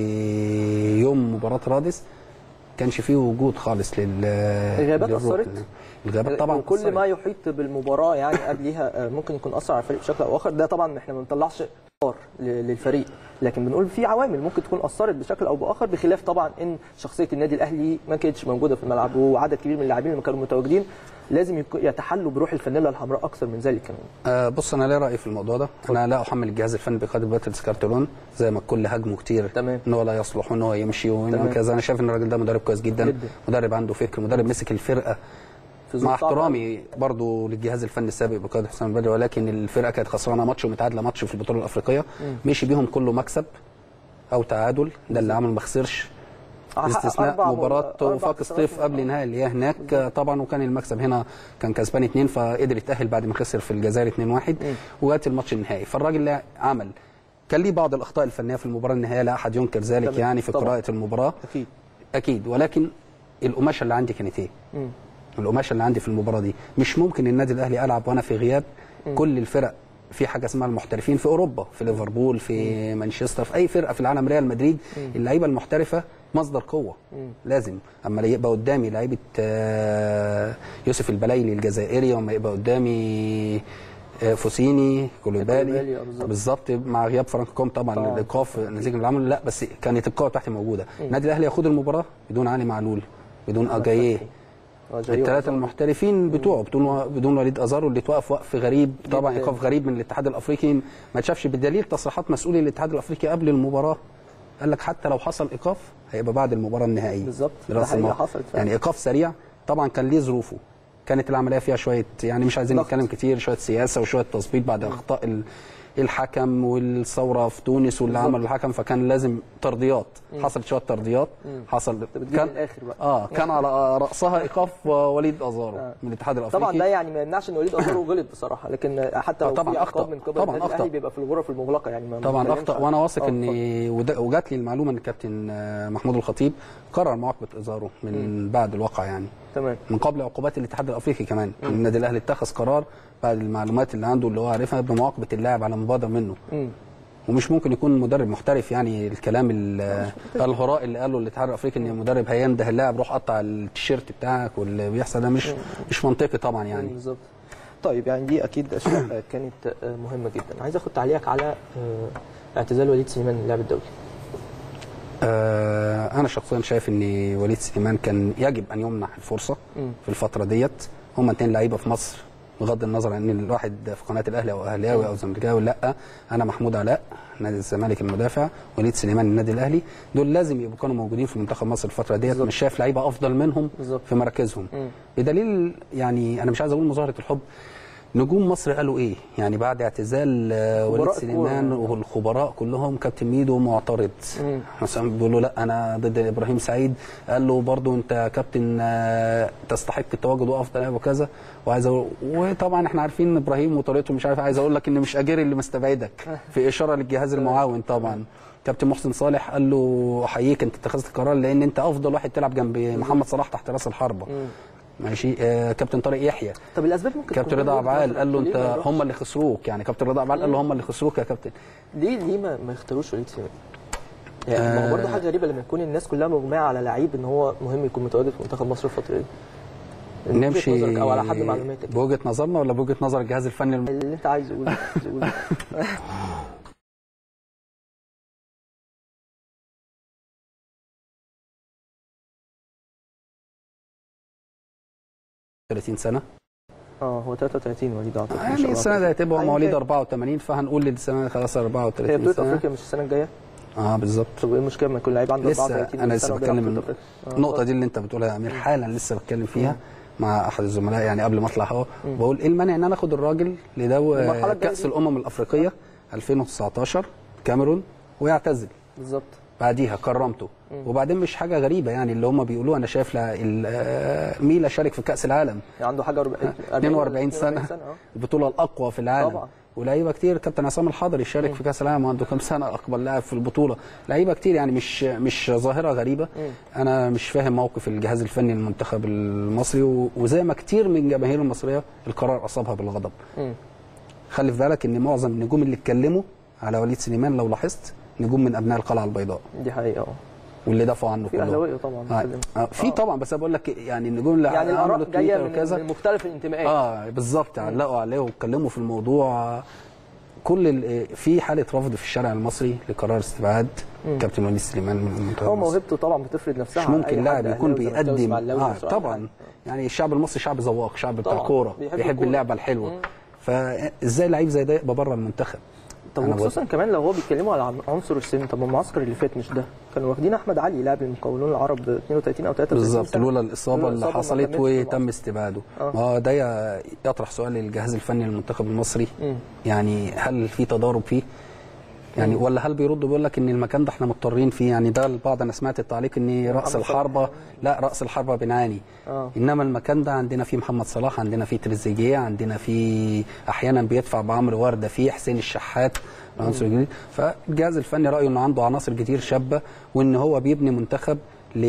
يوم مباراه رادس كانش فيه وجود خالص لل الغيابات للروح. أثرت؟ الغيابات طبعا وكل أثرت. ما يحيط بالمباراه يعني قبليها آه، ممكن يكون اثر على الفريق بشكل او اخر ده طبعا احنا ما بنطلعش قرار ل- للفريق لكن بنقول في عوامل ممكن تكون اثرت بشكل او باخر بخلاف طبعا ان شخصيه النادي الاهلي ما كانتش موجوده في الملعب وعدد كبير من اللاعبين اللي كانوا متواجدين لازم يكو- يتحلوا بروح الفانيلا الحمراء اكثر من ذلك كمان آه بص انا ليه رايي في الموضوع ده انا لا احمل الجهاز الفني بقياده باتريس كارتولون زي ما الكل هاجمه كتير تمام. ان هو لا يصلح وان هو يمشي تمام. وان كذا انا شايف ان الراجل ده مدرب كويس جدا, جدا. مدرب عنده فكر مدرب مسك الفرقه في ظروف مع صعبة احترامي برضو للجهاز الفني السابق بقياده حسام البدري ولكن الفرقه كانت خسرانه ماتش ومتعادله ماتش في البطوله الافريقيه مشي بيهم كله مكسب او تعادل ده اللي عمل ما خسرش حقق باستثناء أربع مباراه أربع وفاق خسارات سطيف من- قبل نهائي اللي هي هناك طبعا وكان المكسب هنا كان كسبان اثنين فقدر يتاهل بعد ما خسر في الجزائر 2-1 وجات الماتش النهائي فالراجل لا عمل كان ليه بعض الاخطاء الفنيه في المباراه النهائيه لا احد ينكر ذلك تمام. يعني في طبعاً. قراءه المباراه اكيد اكيد ولكن القماشه اللي عندي كانت ايه؟ مم. القماشه اللي عندي في المباراه دي مش ممكن النادي الاهلي العب وانا في غياب كل الفرق في حاجه اسمها المحترفين في اوروبا في ليفربول في مانشستر في اي فرقه في العالم ريال مدريد اللعيبه المحترفه مصدر قوه لازم اما يبقى قدامي لعيبه آه، يوسف البلايلي الجزائري وما يبقى قدامي آه، فوسيني كولوبالي، كولوبالي آه، بالظبط. بالظبط مع غياب فرانك كوم طبعا طبعاً. الايقاف نتيجه اللي عمله لا بس كانت القوه بتاعتي موجوده النادي الاهلي ياخد المباراه بدون علي معلول بدون اجاييه الثلاثه المحترفين بتوعه بدون بدون وليد ازارو اللي توقف وقف غريب طبعا جداً. ايقاف غريب من الاتحاد الافريقي ما اتشافش بدليل تصريحات مسؤولي الاتحاد الافريقي قبل المباراه قال لك حتى لو حصل ايقاف هيبقى بعد المباراه النهائيه بالظبط. ده برأس حقيقة الموقف. حصلت فعلا. يعني ايقاف سريع طبعا كان ليه ظروفه كانت العمليه فيها شويه يعني مش عايزين ضغط. نتكلم كتير شويه سياسه وشويه تظبيط بعد اخطاء ال- الحكم والثوره في تونس واللي بالظبط. عمله الحكم فكان لازم ترضيات حصلت شويه ترضيات حصل بتجيب من الآخر بقى. اه كان على راسها ايقاف وليد ازارو آه. من الاتحاد الافريقي طبعا ده يعني ما يمنعش ان وليد ازارو غلط بصراحه لكن حتى لو آه، طبعاً في عقاب أخطأ. من قبل طبعاً النادي أخطأ. الاهلي بيبقى في الغرف المغلقه يعني ما طبعا بنتكلمش اخطا عن- وانا واثق آه، ان اتفضل. وده- وجات لي المعلومه ان الكابتن آه، محمود الخطيب قرر معاقبه ازارو من بعد الواقع يعني تمام من قبل عقوبات الاتحاد الافريقي كمان النادي الاهلي اتخذ قرار بعد المعلومات اللي عنده اللي هو عارفها بمعاقبه اللاعب على مبادره منه مم. ومش ممكن يكون مدرب محترف يعني الكلام ال- الهراء اللي قاله الاتحاد الافريقي ان المدرب هينده اللاعب روح قطع التيشيرت بتاعك واللي بيحصل ده مش مش منطقي طبعا يعني بالظبط طيب يعني دي اكيد اشياء كانت مهمه جدا عايز اخد تعليقك على آه، اعتزال وليد سليمان من اللعب الدولي آه، انا شخصيا شايف ان وليد سليمان كان يجب ان يمنح الفرصه مم. في الفتره ديت هم اتنين لعيبه في مصر بغض النظر عن ان الواحد في قناه الاهلي او اهلاوي او زملكاوي لا انا محمود علاء نادي الزمالك المدافع وليد سليمان النادي الاهلي دول لازم يبقوا كانوا موجودين في منتخب مصر الفتره ديت بالظبط. مش شايف لعيبه افضل منهم بالظبط. في مراكزهم مم. بدليل يعني انا مش عايز اقول مظاهره الحب نجوم مصر قالوا ايه يعني بعد اعتزال آه، وليد خبراء سليمان الكورة. والخبراء كلهم كابتن ميدو معترض مثلا بيقولوا لا انا ضد ابراهيم سعيد قال له برضو انت كابتن آه، تستحق التواجد وافضل لاعب وكذا وعايز أقول وطبعا احنا عارفين ابراهيم وطريقته مش عارف عايز اقول لك ان مش اجيري اللي مستبعدك في اشاره للجهاز المعاون طبعا كابتن محسن صالح قال له احييك انت اتخذت القرار لان انت افضل واحد تلعب جنب محمد صلاح تحت راس الحربه ماشي آه كابتن طارق يحيى طب الاسباب ممكن كابتن تكون رضا وجهة عبعال نظرك. قال له ليه انت ما يروحش؟ هم اللي خسروك يعني كابتن رضا عبعال قال له هم اللي خسروك يا كابتن ليه ليه ما, ما يختاروش وليد سليمان؟ يعني ما هو برضه حاجه غريبه لما يكون الناس كلها مجمعه على لعيب ان هو مهم يكون متواجد في منتخب مصر الفتره دي من وجهة نمشي نظرك او على حد معلوماتك بوجهه نظرنا ولا بوجهه نظر الجهاز الفني الم... اللي انت عايزه قوله قوله. 30 سنه اه هو 33 وليد اعتقد ما شاء يعني الله. السنه دي هتبقى هو أيا مواليد كان. 84 فهنقول السنه خلاص هي 34 بطوله سنه افريقيا مش السنه الجايه اه بالظبط طب ايه المشكله لما يكون لعيب عنده لسه 34 انا سنة لسه وبيلعب بتكلم بطولة أفريقيا؟ آه، النقطه دي اللي انت بتقولها يا امير حالا لسه بتكلم فيها مع احد الزملاء يعني قبل ما اطلع اهو بقول ايه المانع ان انا اخد الراجل لدو المرحلة الجاية كاس دي. الامم الافريقيه 2019 كاميرون ويعتزل بالظبط بعديها كرمته وبعدين مش حاجه غريبه يعني اللي هم بيقولوه انا شايف لا- ال- آه، ميلا شارك في كاس العالم يعني عنده حاجه 40 42 سنه اه البطوله الاقوى في العالم طبعا. ولاعيبه كتير كابتن عصام الحضري شارك في كاس العالم وعنده كام سنه اقبل لاعب في البطوله لعيبه كتير يعني مش مش ظاهره غريبه انا مش فاهم موقف الجهاز الفني للمنتخب المصري و- وزي ما كتير من الجماهير المصريه القرار اصابها بالغضب مم. خلي في بالك ان معظم النجوم اللي اتكلموا على وليد سليمان لو لاحظت نجوم من ابناء القلعه البيضاء دي حقيقه اه واللي دافعوا عنه في كلهم اهلاويه طبعا آه. بتكلم. آه. في طبعا بس انا بقول لك يعني النجوم اللي يعني عملوا الاراء جايه تويتر من, وكذا من مختلف الانتماءات اه بالظبط علقوا عليه واتكلموا في الموضوع كل ال- في حاله رفض في الشارع المصري لقرار استبعاد كابتن وليد سليمان من المنتخب هو المصري. موهبته طبعا بتفرد نفسها مش عن أي ممكن حد لاعب يكون أهلاوي زملكاوي بيقدم إسماعيلاوي آه مصري، أي طبعا حد. يعني الشعب المصري شعب ذواق شعب بتاع طبعاً. كوره بيحب بيحب الكورة. اللعبه الحلوه فازاي لعيب زي ده يبقى بره المنتخب طب أنا وخصوصا كمان لو هو بيتكلموا على عنصر السن طب ما المعسكر اللي فات مش ده كانوا واخدين احمد علي لاعب المقاولون العرب 32 او 33 بالظبط سنة. لولا الاصابه لولا اللي الإصابة ما حصلت كملش وتم طبعاً. استبعاده آه. ما هو ده ي- يطرح سؤال للجهاز الفني للمنتخب المصري مم. يعني هل في تضارب فيه يعني ولا هل بيرد بيقول لك ان المكان ده احنا مضطرين فيه يعني ده البعض انا سمعت التعليق ان راس محمد الحربه لا راس الحربه بنعاني آه. انما المكان ده عندنا فيه محمد صلاح عندنا فيه تريزيجيه عندنا فيه احيانا بيدفع بعمرو ورده فيه حسين الشحات العنصر الجديد فالجهاز الفني رايه انه عنده عناصر كتير شابه وان هو بيبني منتخب ل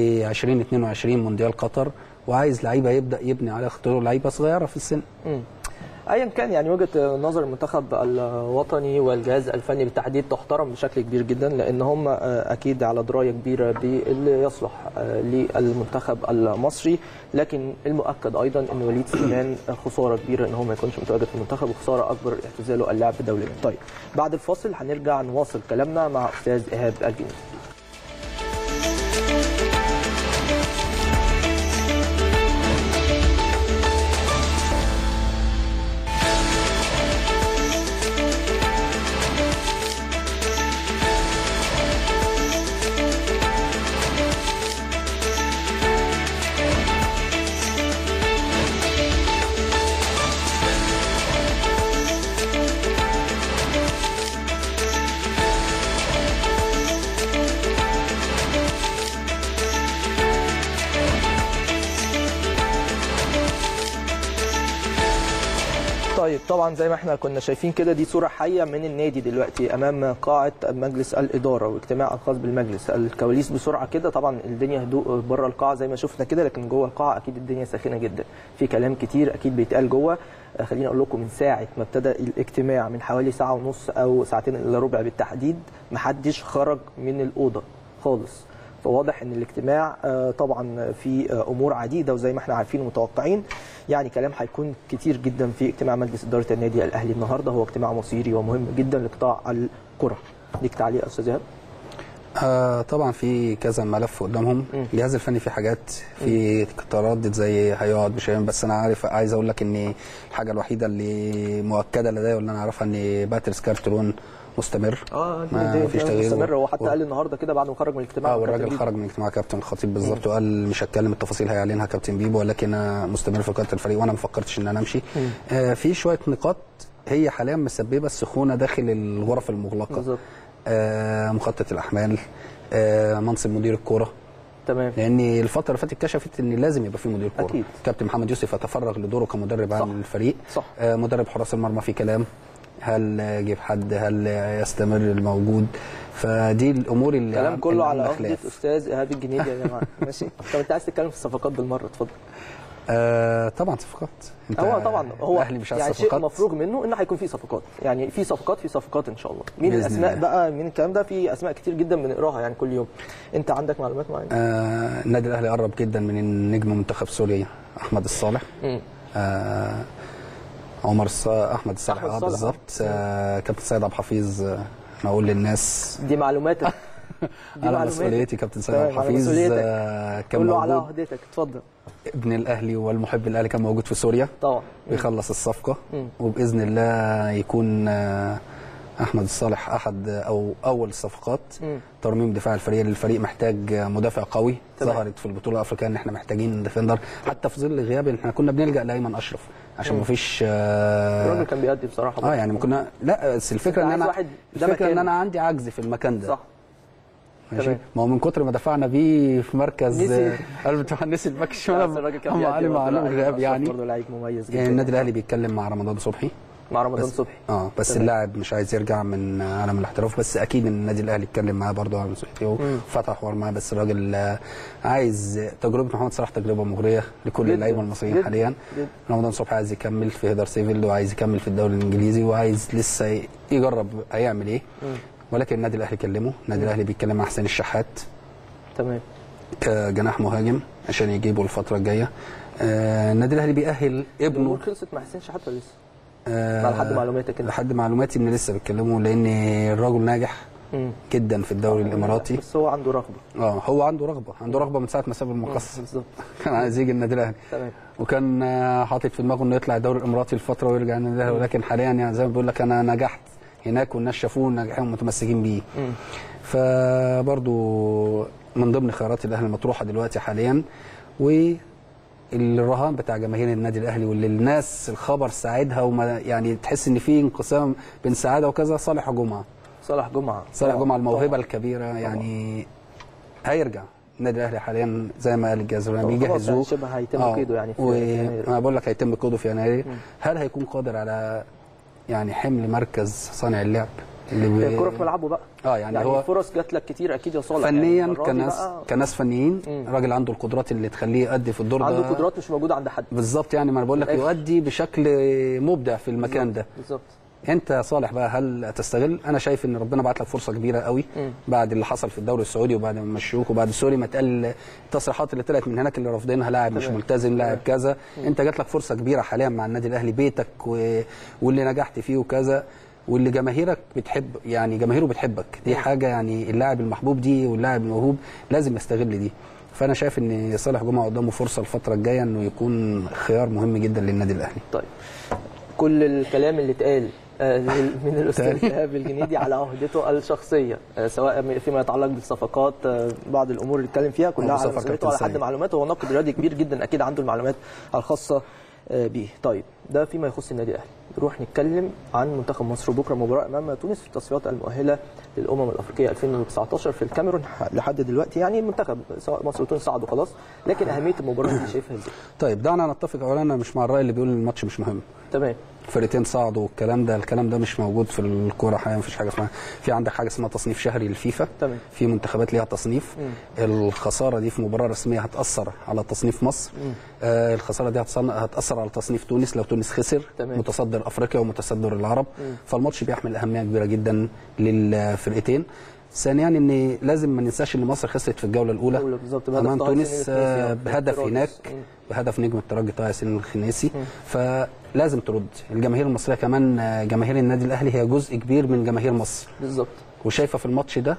2022 مونديال قطر وعايز لعيبه يبدا يبني على خطوره لعيبه صغيره في السن مم. ايا كان يعني وجهه نظر المنتخب الوطني والجهاز الفني بالتحديد تحترم بشكل كبير جدا لان هم آه، اكيد على درايه كبيره باللي يصلح آه، للمنتخب المصري لكن المؤكد ايضا ان وليد سليمان خساره كبيره ان هو ما يكونش متواجد في المنتخب وخساره اكبر اعتزاله اللعب دوليا. طيب بعد الفاصل هنرجع نواصل كلامنا مع استاذ ايهاب الجنيدي. طيب طبعا زي ما احنا كنا شايفين كده دي صوره حيه من النادي دلوقتي امام قاعه مجلس الاداره واجتماع الخاص بالمجلس الكواليس بسرعه كده طبعا الدنيا هدوء بره القاعه زي ما شفنا كده لكن جوه القاعه اكيد الدنيا ساخنه جدا في كلام كتير اكيد بيتقال جوه آه، خليني اقول لكم من ساعه ما ابتدى الاجتماع من حوالي ساعه ونص او ساعتين الا ربع بالتحديد محدش خرج من الاوضه خالص فواضح ان الاجتماع آه، طبعا في آه، امور عديده وزي ما احنا عارفين ومتوقعين يعني كلام هيكون كتير جدا في اجتماع مجلس اداره النادي الاهلي النهارده هو اجتماع مصيري ومهم جدا لقطاع الكره ليك تعليق يا استاذ ايهاب آه طبعا في كذا ملف قدامهم الجهاز الفني في حاجات في تردد زي هيقعد مش هيقعد بس انا عارف عايز اقول لك ان الحاجه الوحيده اللي مؤكده لدي واللي انا اعرفها ان باتريس كارترون مستمر اه ما دي- فيش دي تغيير مستمر هو حتى و- قال النهارده كده بعد ما خرج من الاجتماع اه مع والراجل كابتن خرج من اجتماع كابتن الخطيب بالظبط وقال مش هتكلم التفاصيل هيعلنها كابتن بيبو ولكن انا مستمر في قياده الفريق وانا ما فكرتش ان انا امشي آه في شويه نقاط هي حاليا مسببه السخونه داخل الغرف المغلقه بالظبط. آه مخطط الاحمال آه منصب مدير الكوره تمام لان الفتره اللي فاتت كشفت ان لازم يبقى في مدير كوره أكيد. كابتن محمد يوسف يتفرغ لدوره كمدرب عام للفريق صح. آه مدرب حراس المرمى في كلام هل يجيب حد هل يستمر الموجود فدي الامور اللي الكلام عم- كله اللي على عاملة عهده خلاف. استاذ ايهاب الجنيدي يا جماعه ماشي طب انت عايز تتكلم في الصفقات بالمره اتفضل آه طبعا صفقات انت هو طبعا هو الاهلي مش عايز يعني شيء صفقات مفروغ منه ان هيكون في صفقات يعني في صفقات في صفقات ان شاء الله مين بإذن الاسماء الله. بقى مين الكلام ده في اسماء كتير جدا بنقراها يعني كل يوم انت عندك معلومات معينه آه النادي الاهلي قرب جدا من النجم منتخب سوريا احمد الصالح مم. آه عمر الص... احمد الصالح أحمد اه الصالح، بالظبط آه كابتن سيد عبد الحفيظ آه، انا اقول للناس دي معلوماتك دي على معلوماتك. مسؤوليتي كابتن سيد تمام، عبد على الحفيظ مسؤوليتك. آه كان كله على موجود عهدتك اتفضل ابن الاهلي والمحب الاهلي كان موجود في سوريا طبعا بيخلص الصفقه مم. وباذن الله يكون آه، احمد الصالح احد او اول الصفقات مم. ترميم دفاع الفريق الفريق محتاج مدافع قوي تمام. ظهرت في البطوله الافريقيه ان احنا محتاجين ديفندر حتى في ظل غياب احنا كنا بنلجا لايمن اشرف عشان ما فيش الراجل اه, كان بيأدي بصراحه آه يعني كنا لا بس الفكره ان عايز انا واحد ده الفكره ان مكانه. انا عندي عجز في المكان ده صح ماشي تمام. ما هو من كتر ما دفعنا بيه في مركز نسي. آه، قلب بتوع نسي الباك بس الشمال الراجل كان هم بيأدي علي برضه. معلوم لا، غاب أشرف يعني برضه لعيب مميز جدا يعني النادي الاهلي بيتكلم مع رمضان صبحي مع رمضان بس صبحي اه بس تمام. اللاعب مش عايز يرجع من عالم الاحتراف بس اكيد ان النادي الاهلي اتكلم معاه برضه على مسؤوليته وفتح حوار معاه بس الراجل آه، عايز تجربه محمد صلاح تجربه مغريه لكل جداً، اللعيبه المصريين جداً، حاليا جداً. رمضان صبحي عايز يكمل في هيدر سيفيل وعايز يكمل في الدوري الانجليزي وعايز لسه ي- يجرب هيعمل ايه ولكن النادي الاهلي كلمه النادي الاهلي بيتكلم مع حسين الشحات تمام كجناح مهاجم عشان يجيبه الفتره الجايه آه، النادي الاهلي بيأهل ابنه الامور خلصت مع حسين شحات ولا لسه؟ آه، مع لحد معلوماتك انت لحد معلوماتي ان لسه بيتكلموا لان الراجل ناجح مم. جدا في الدوري الاماراتي بس هو عنده رغبه اه هو عنده رغبه عنده رغبه من ساعه ما ساب المقص بالظبط كان عايز يجي النادي الاهلي تمام وكان آه، حاطط في دماغه انه يطلع الدوري الاماراتي لفتره ويرجع النادي الاهلي ولكن حاليا يعني زي ما بقول لك انا نجحت هناك والناس شافوه ناجحين ومتمسكين بيه مم. فبرضو من ضمن خيارات الاهلي المطروحه دلوقتي حاليا والرهان بتاع جماهير النادي الاهلي واللي الناس الخبر ساعدها وما يعني تحس ان في انقسام بين سعاده وكذا صالح جمعه صالح جمعه صالح طبعاً. جمعه الموهبه طبعاً. الكبيره يعني هيرجع النادي الاهلي حاليا زي ما قال الجهاز الفني طبعاً. خلاص بيجهزوه يعني شبه هيتم قيده يعني في يناير. وانا بقول لك هيتم قيده في يناير هل هيكون قادر على يعني حمل مركز صانع اللعب اللي بي- الكرة في ملعبه بقى اه يعني, يعني هو فرص جات لك كتير اكيد يا صالح يعني فنيا المرة دي كناس بقى كناس فنيين مم. راجل عنده القدرات اللي تخليه يأدي في الدور عنده ده قدرات مش موجوده عند حد بالظبط يعني ما انا بقول لك بالآخر. يؤدي بشكل مبدع في المكان ده بالظبط انت يا صالح بقى هل تستغل انا شايف ان ربنا بعت لك فرصه كبيره قوي مم. بعد اللي حصل في الدوري السعودي وبعد ما مشوك وبعد السوري ما اتقال التصريحات اللي طلعت من هناك اللي رافضينها لاعب مش تمام. ملتزم لاعب كذا انت جات لك فرصه كبيره حاليا مع النادي الاهلي بيتك و... واللي نجحت فيه وكذا واللي جماهيرك بتحب يعني جماهيره بتحبك دي حاجه يعني اللاعب المحبوب دي واللاعب الموهوب لازم يستغل دي فانا شايف ان صالح جمعه قدامه فرصه الفتره الجايه انه يكون خيار مهم جدا للنادي الاهلي طيب كل الكلام اللي اتقال آه، من الاستاذ تاني. ايهاب الجنيدي على عهدته الشخصيه آه، سواء فيما يتعلق بالصفقات آه، بعض الامور اللي اتكلم فيها كلها هو على سفر مسؤوليته كابتن على حد سيد. معلوماته هو ناقد رياضي كبير جدا اكيد عنده المعلومات الخاصه آه، بيه طيب ده فيما يخص النادي الاهلي نروح نتكلم عن منتخب مصر بكره مباراه امام تونس في التصفيات المؤهله للامم الافريقيه 2019 في الكاميرون لحد دلوقتي يعني المنتخب سواء مصر وتونس صعدوا خلاص لكن اهميه المباراه دي شايفها ازاي طيب دعنا نتفق اولا انا مش مع الراي اللي بيقول ان الماتش مش مهم تمام فرقتين صعدوا والكلام ده الكلام ده مش موجود في الكوره حاليا مفيش حاجه اسمها في عندك حاجه اسمها تصنيف شهري للفيفا تمام. في منتخبات ليها تصنيف الخساره دي في مباراه رسميه هتاثر على تصنيف مصر آه الخساره دي هتصن- هتاثر على تصنيف تونس لو تونس خسر تمام. متصدر افريقيا ومتصدر العرب فالماتش بيحمل اهميه كبيره جدا للفرقتين ثانيا ان لازم ما ننساش ان مصر خسرت في الجوله الاولى الأولى بالظبط، بهدف امام طه تونس حسين آه، الخنيسي، آه، بهدف ترادس. هناك مم. بهدف نجم الترجي طه ياسين الخنيسي فلازم ترد الجماهير المصريه كمان آه، جماهير النادي الاهلي هي جزء كبير من جماهير مصر بالظبط وشايفه في الماتش ده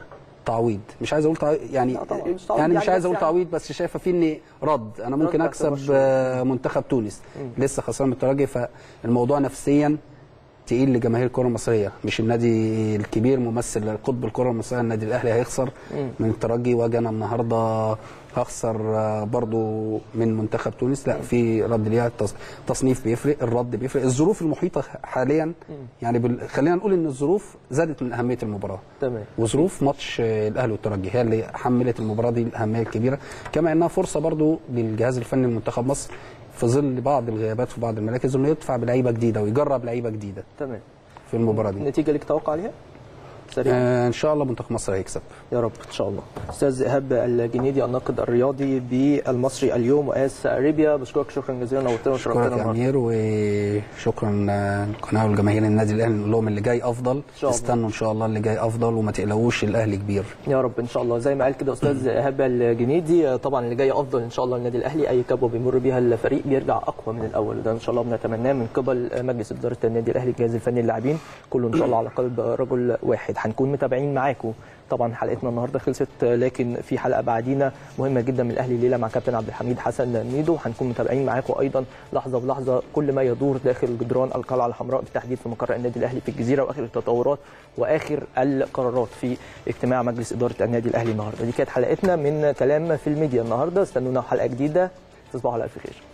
تعويض مش عايز اقول تعويض يعني لا طبعاً، مش تعويض يعني مش يعني عايز بس اقول يعني- تعويض بس شايفه في اني رد انا ممكن رد اكسب اعتبر آه، منتخب تونس لسه خسران من الترجي فالموضوع نفسيا تقيل لجماهير الكره المصريه مش النادي الكبير ممثل قطب الكره المصريه النادي الاهلي هيخسر من الترجي واجي انا النهارده هخسر آه، برضو من منتخب تونس لا في رد ليها التص- التصنيف بيفرق الرد بيفرق الظروف المحيطه حاليا يعني بال... خلينا نقول ان الظروف زادت من اهميه المباراه تمام وظروف ماتش آه، الاهلي والترجي هي اللي حملت المباراه دي الاهميه الكبيره كما انها فرصه برضو للجهاز الفني لمنتخب مصر في ظل بعض الغيابات في بعض المراكز انه يدفع بلعيبه جديده ويجرب لعيبه جديده تمام في المباراه دي النتيجه اللي توقع عليها سريع آه ان شاء الله منتخب مصر هيكسب يا رب ان شاء الله استاذ ايهاب الجنيدي الناقد الرياضي بالمصري اليوم واس اريبيا بشكرك شكرا جزيلا نورتنا شكرا وشرفتنا يا النهارده امير وشكرا آه، القناه والجماهير النادي الاهلي نقول لهم اللي جاي افضل شاء الله. استنوا ان شاء الله اللي جاي افضل وما تقلقوش الاهلي كبير يا رب ان شاء الله زي ما قال كده استاذ ايهاب الجنيدي طبعا اللي جاي افضل ان شاء الله النادي الاهلي اي كبوه بيمر بيها الفريق بيرجع اقوى من الاول ده ان شاء الله بنتمناه من قبل مجلس اداره النادي الاهلي الجهاز الفني اللاعبين كله ان شاء الله على قلب رجل واحد هنكون متابعين معاكم طبعا حلقتنا النهارده خلصت لكن في حلقه بعدينا مهمه جدا من الاهلي الليله مع كابتن عبد الحميد حسن ميدو هنكون متابعين معاكم ايضا لحظه بلحظه كل ما يدور داخل جدران القلعه الحمراء بالتحديد في مقر النادي الاهلي في الجزيره واخر التطورات واخر القرارات في اجتماع مجلس اداره النادي الاهلي النهارده دي كانت حلقتنا من كلام في الميديا النهارده استنونا في حلقه جديده تصبحوا على الف خير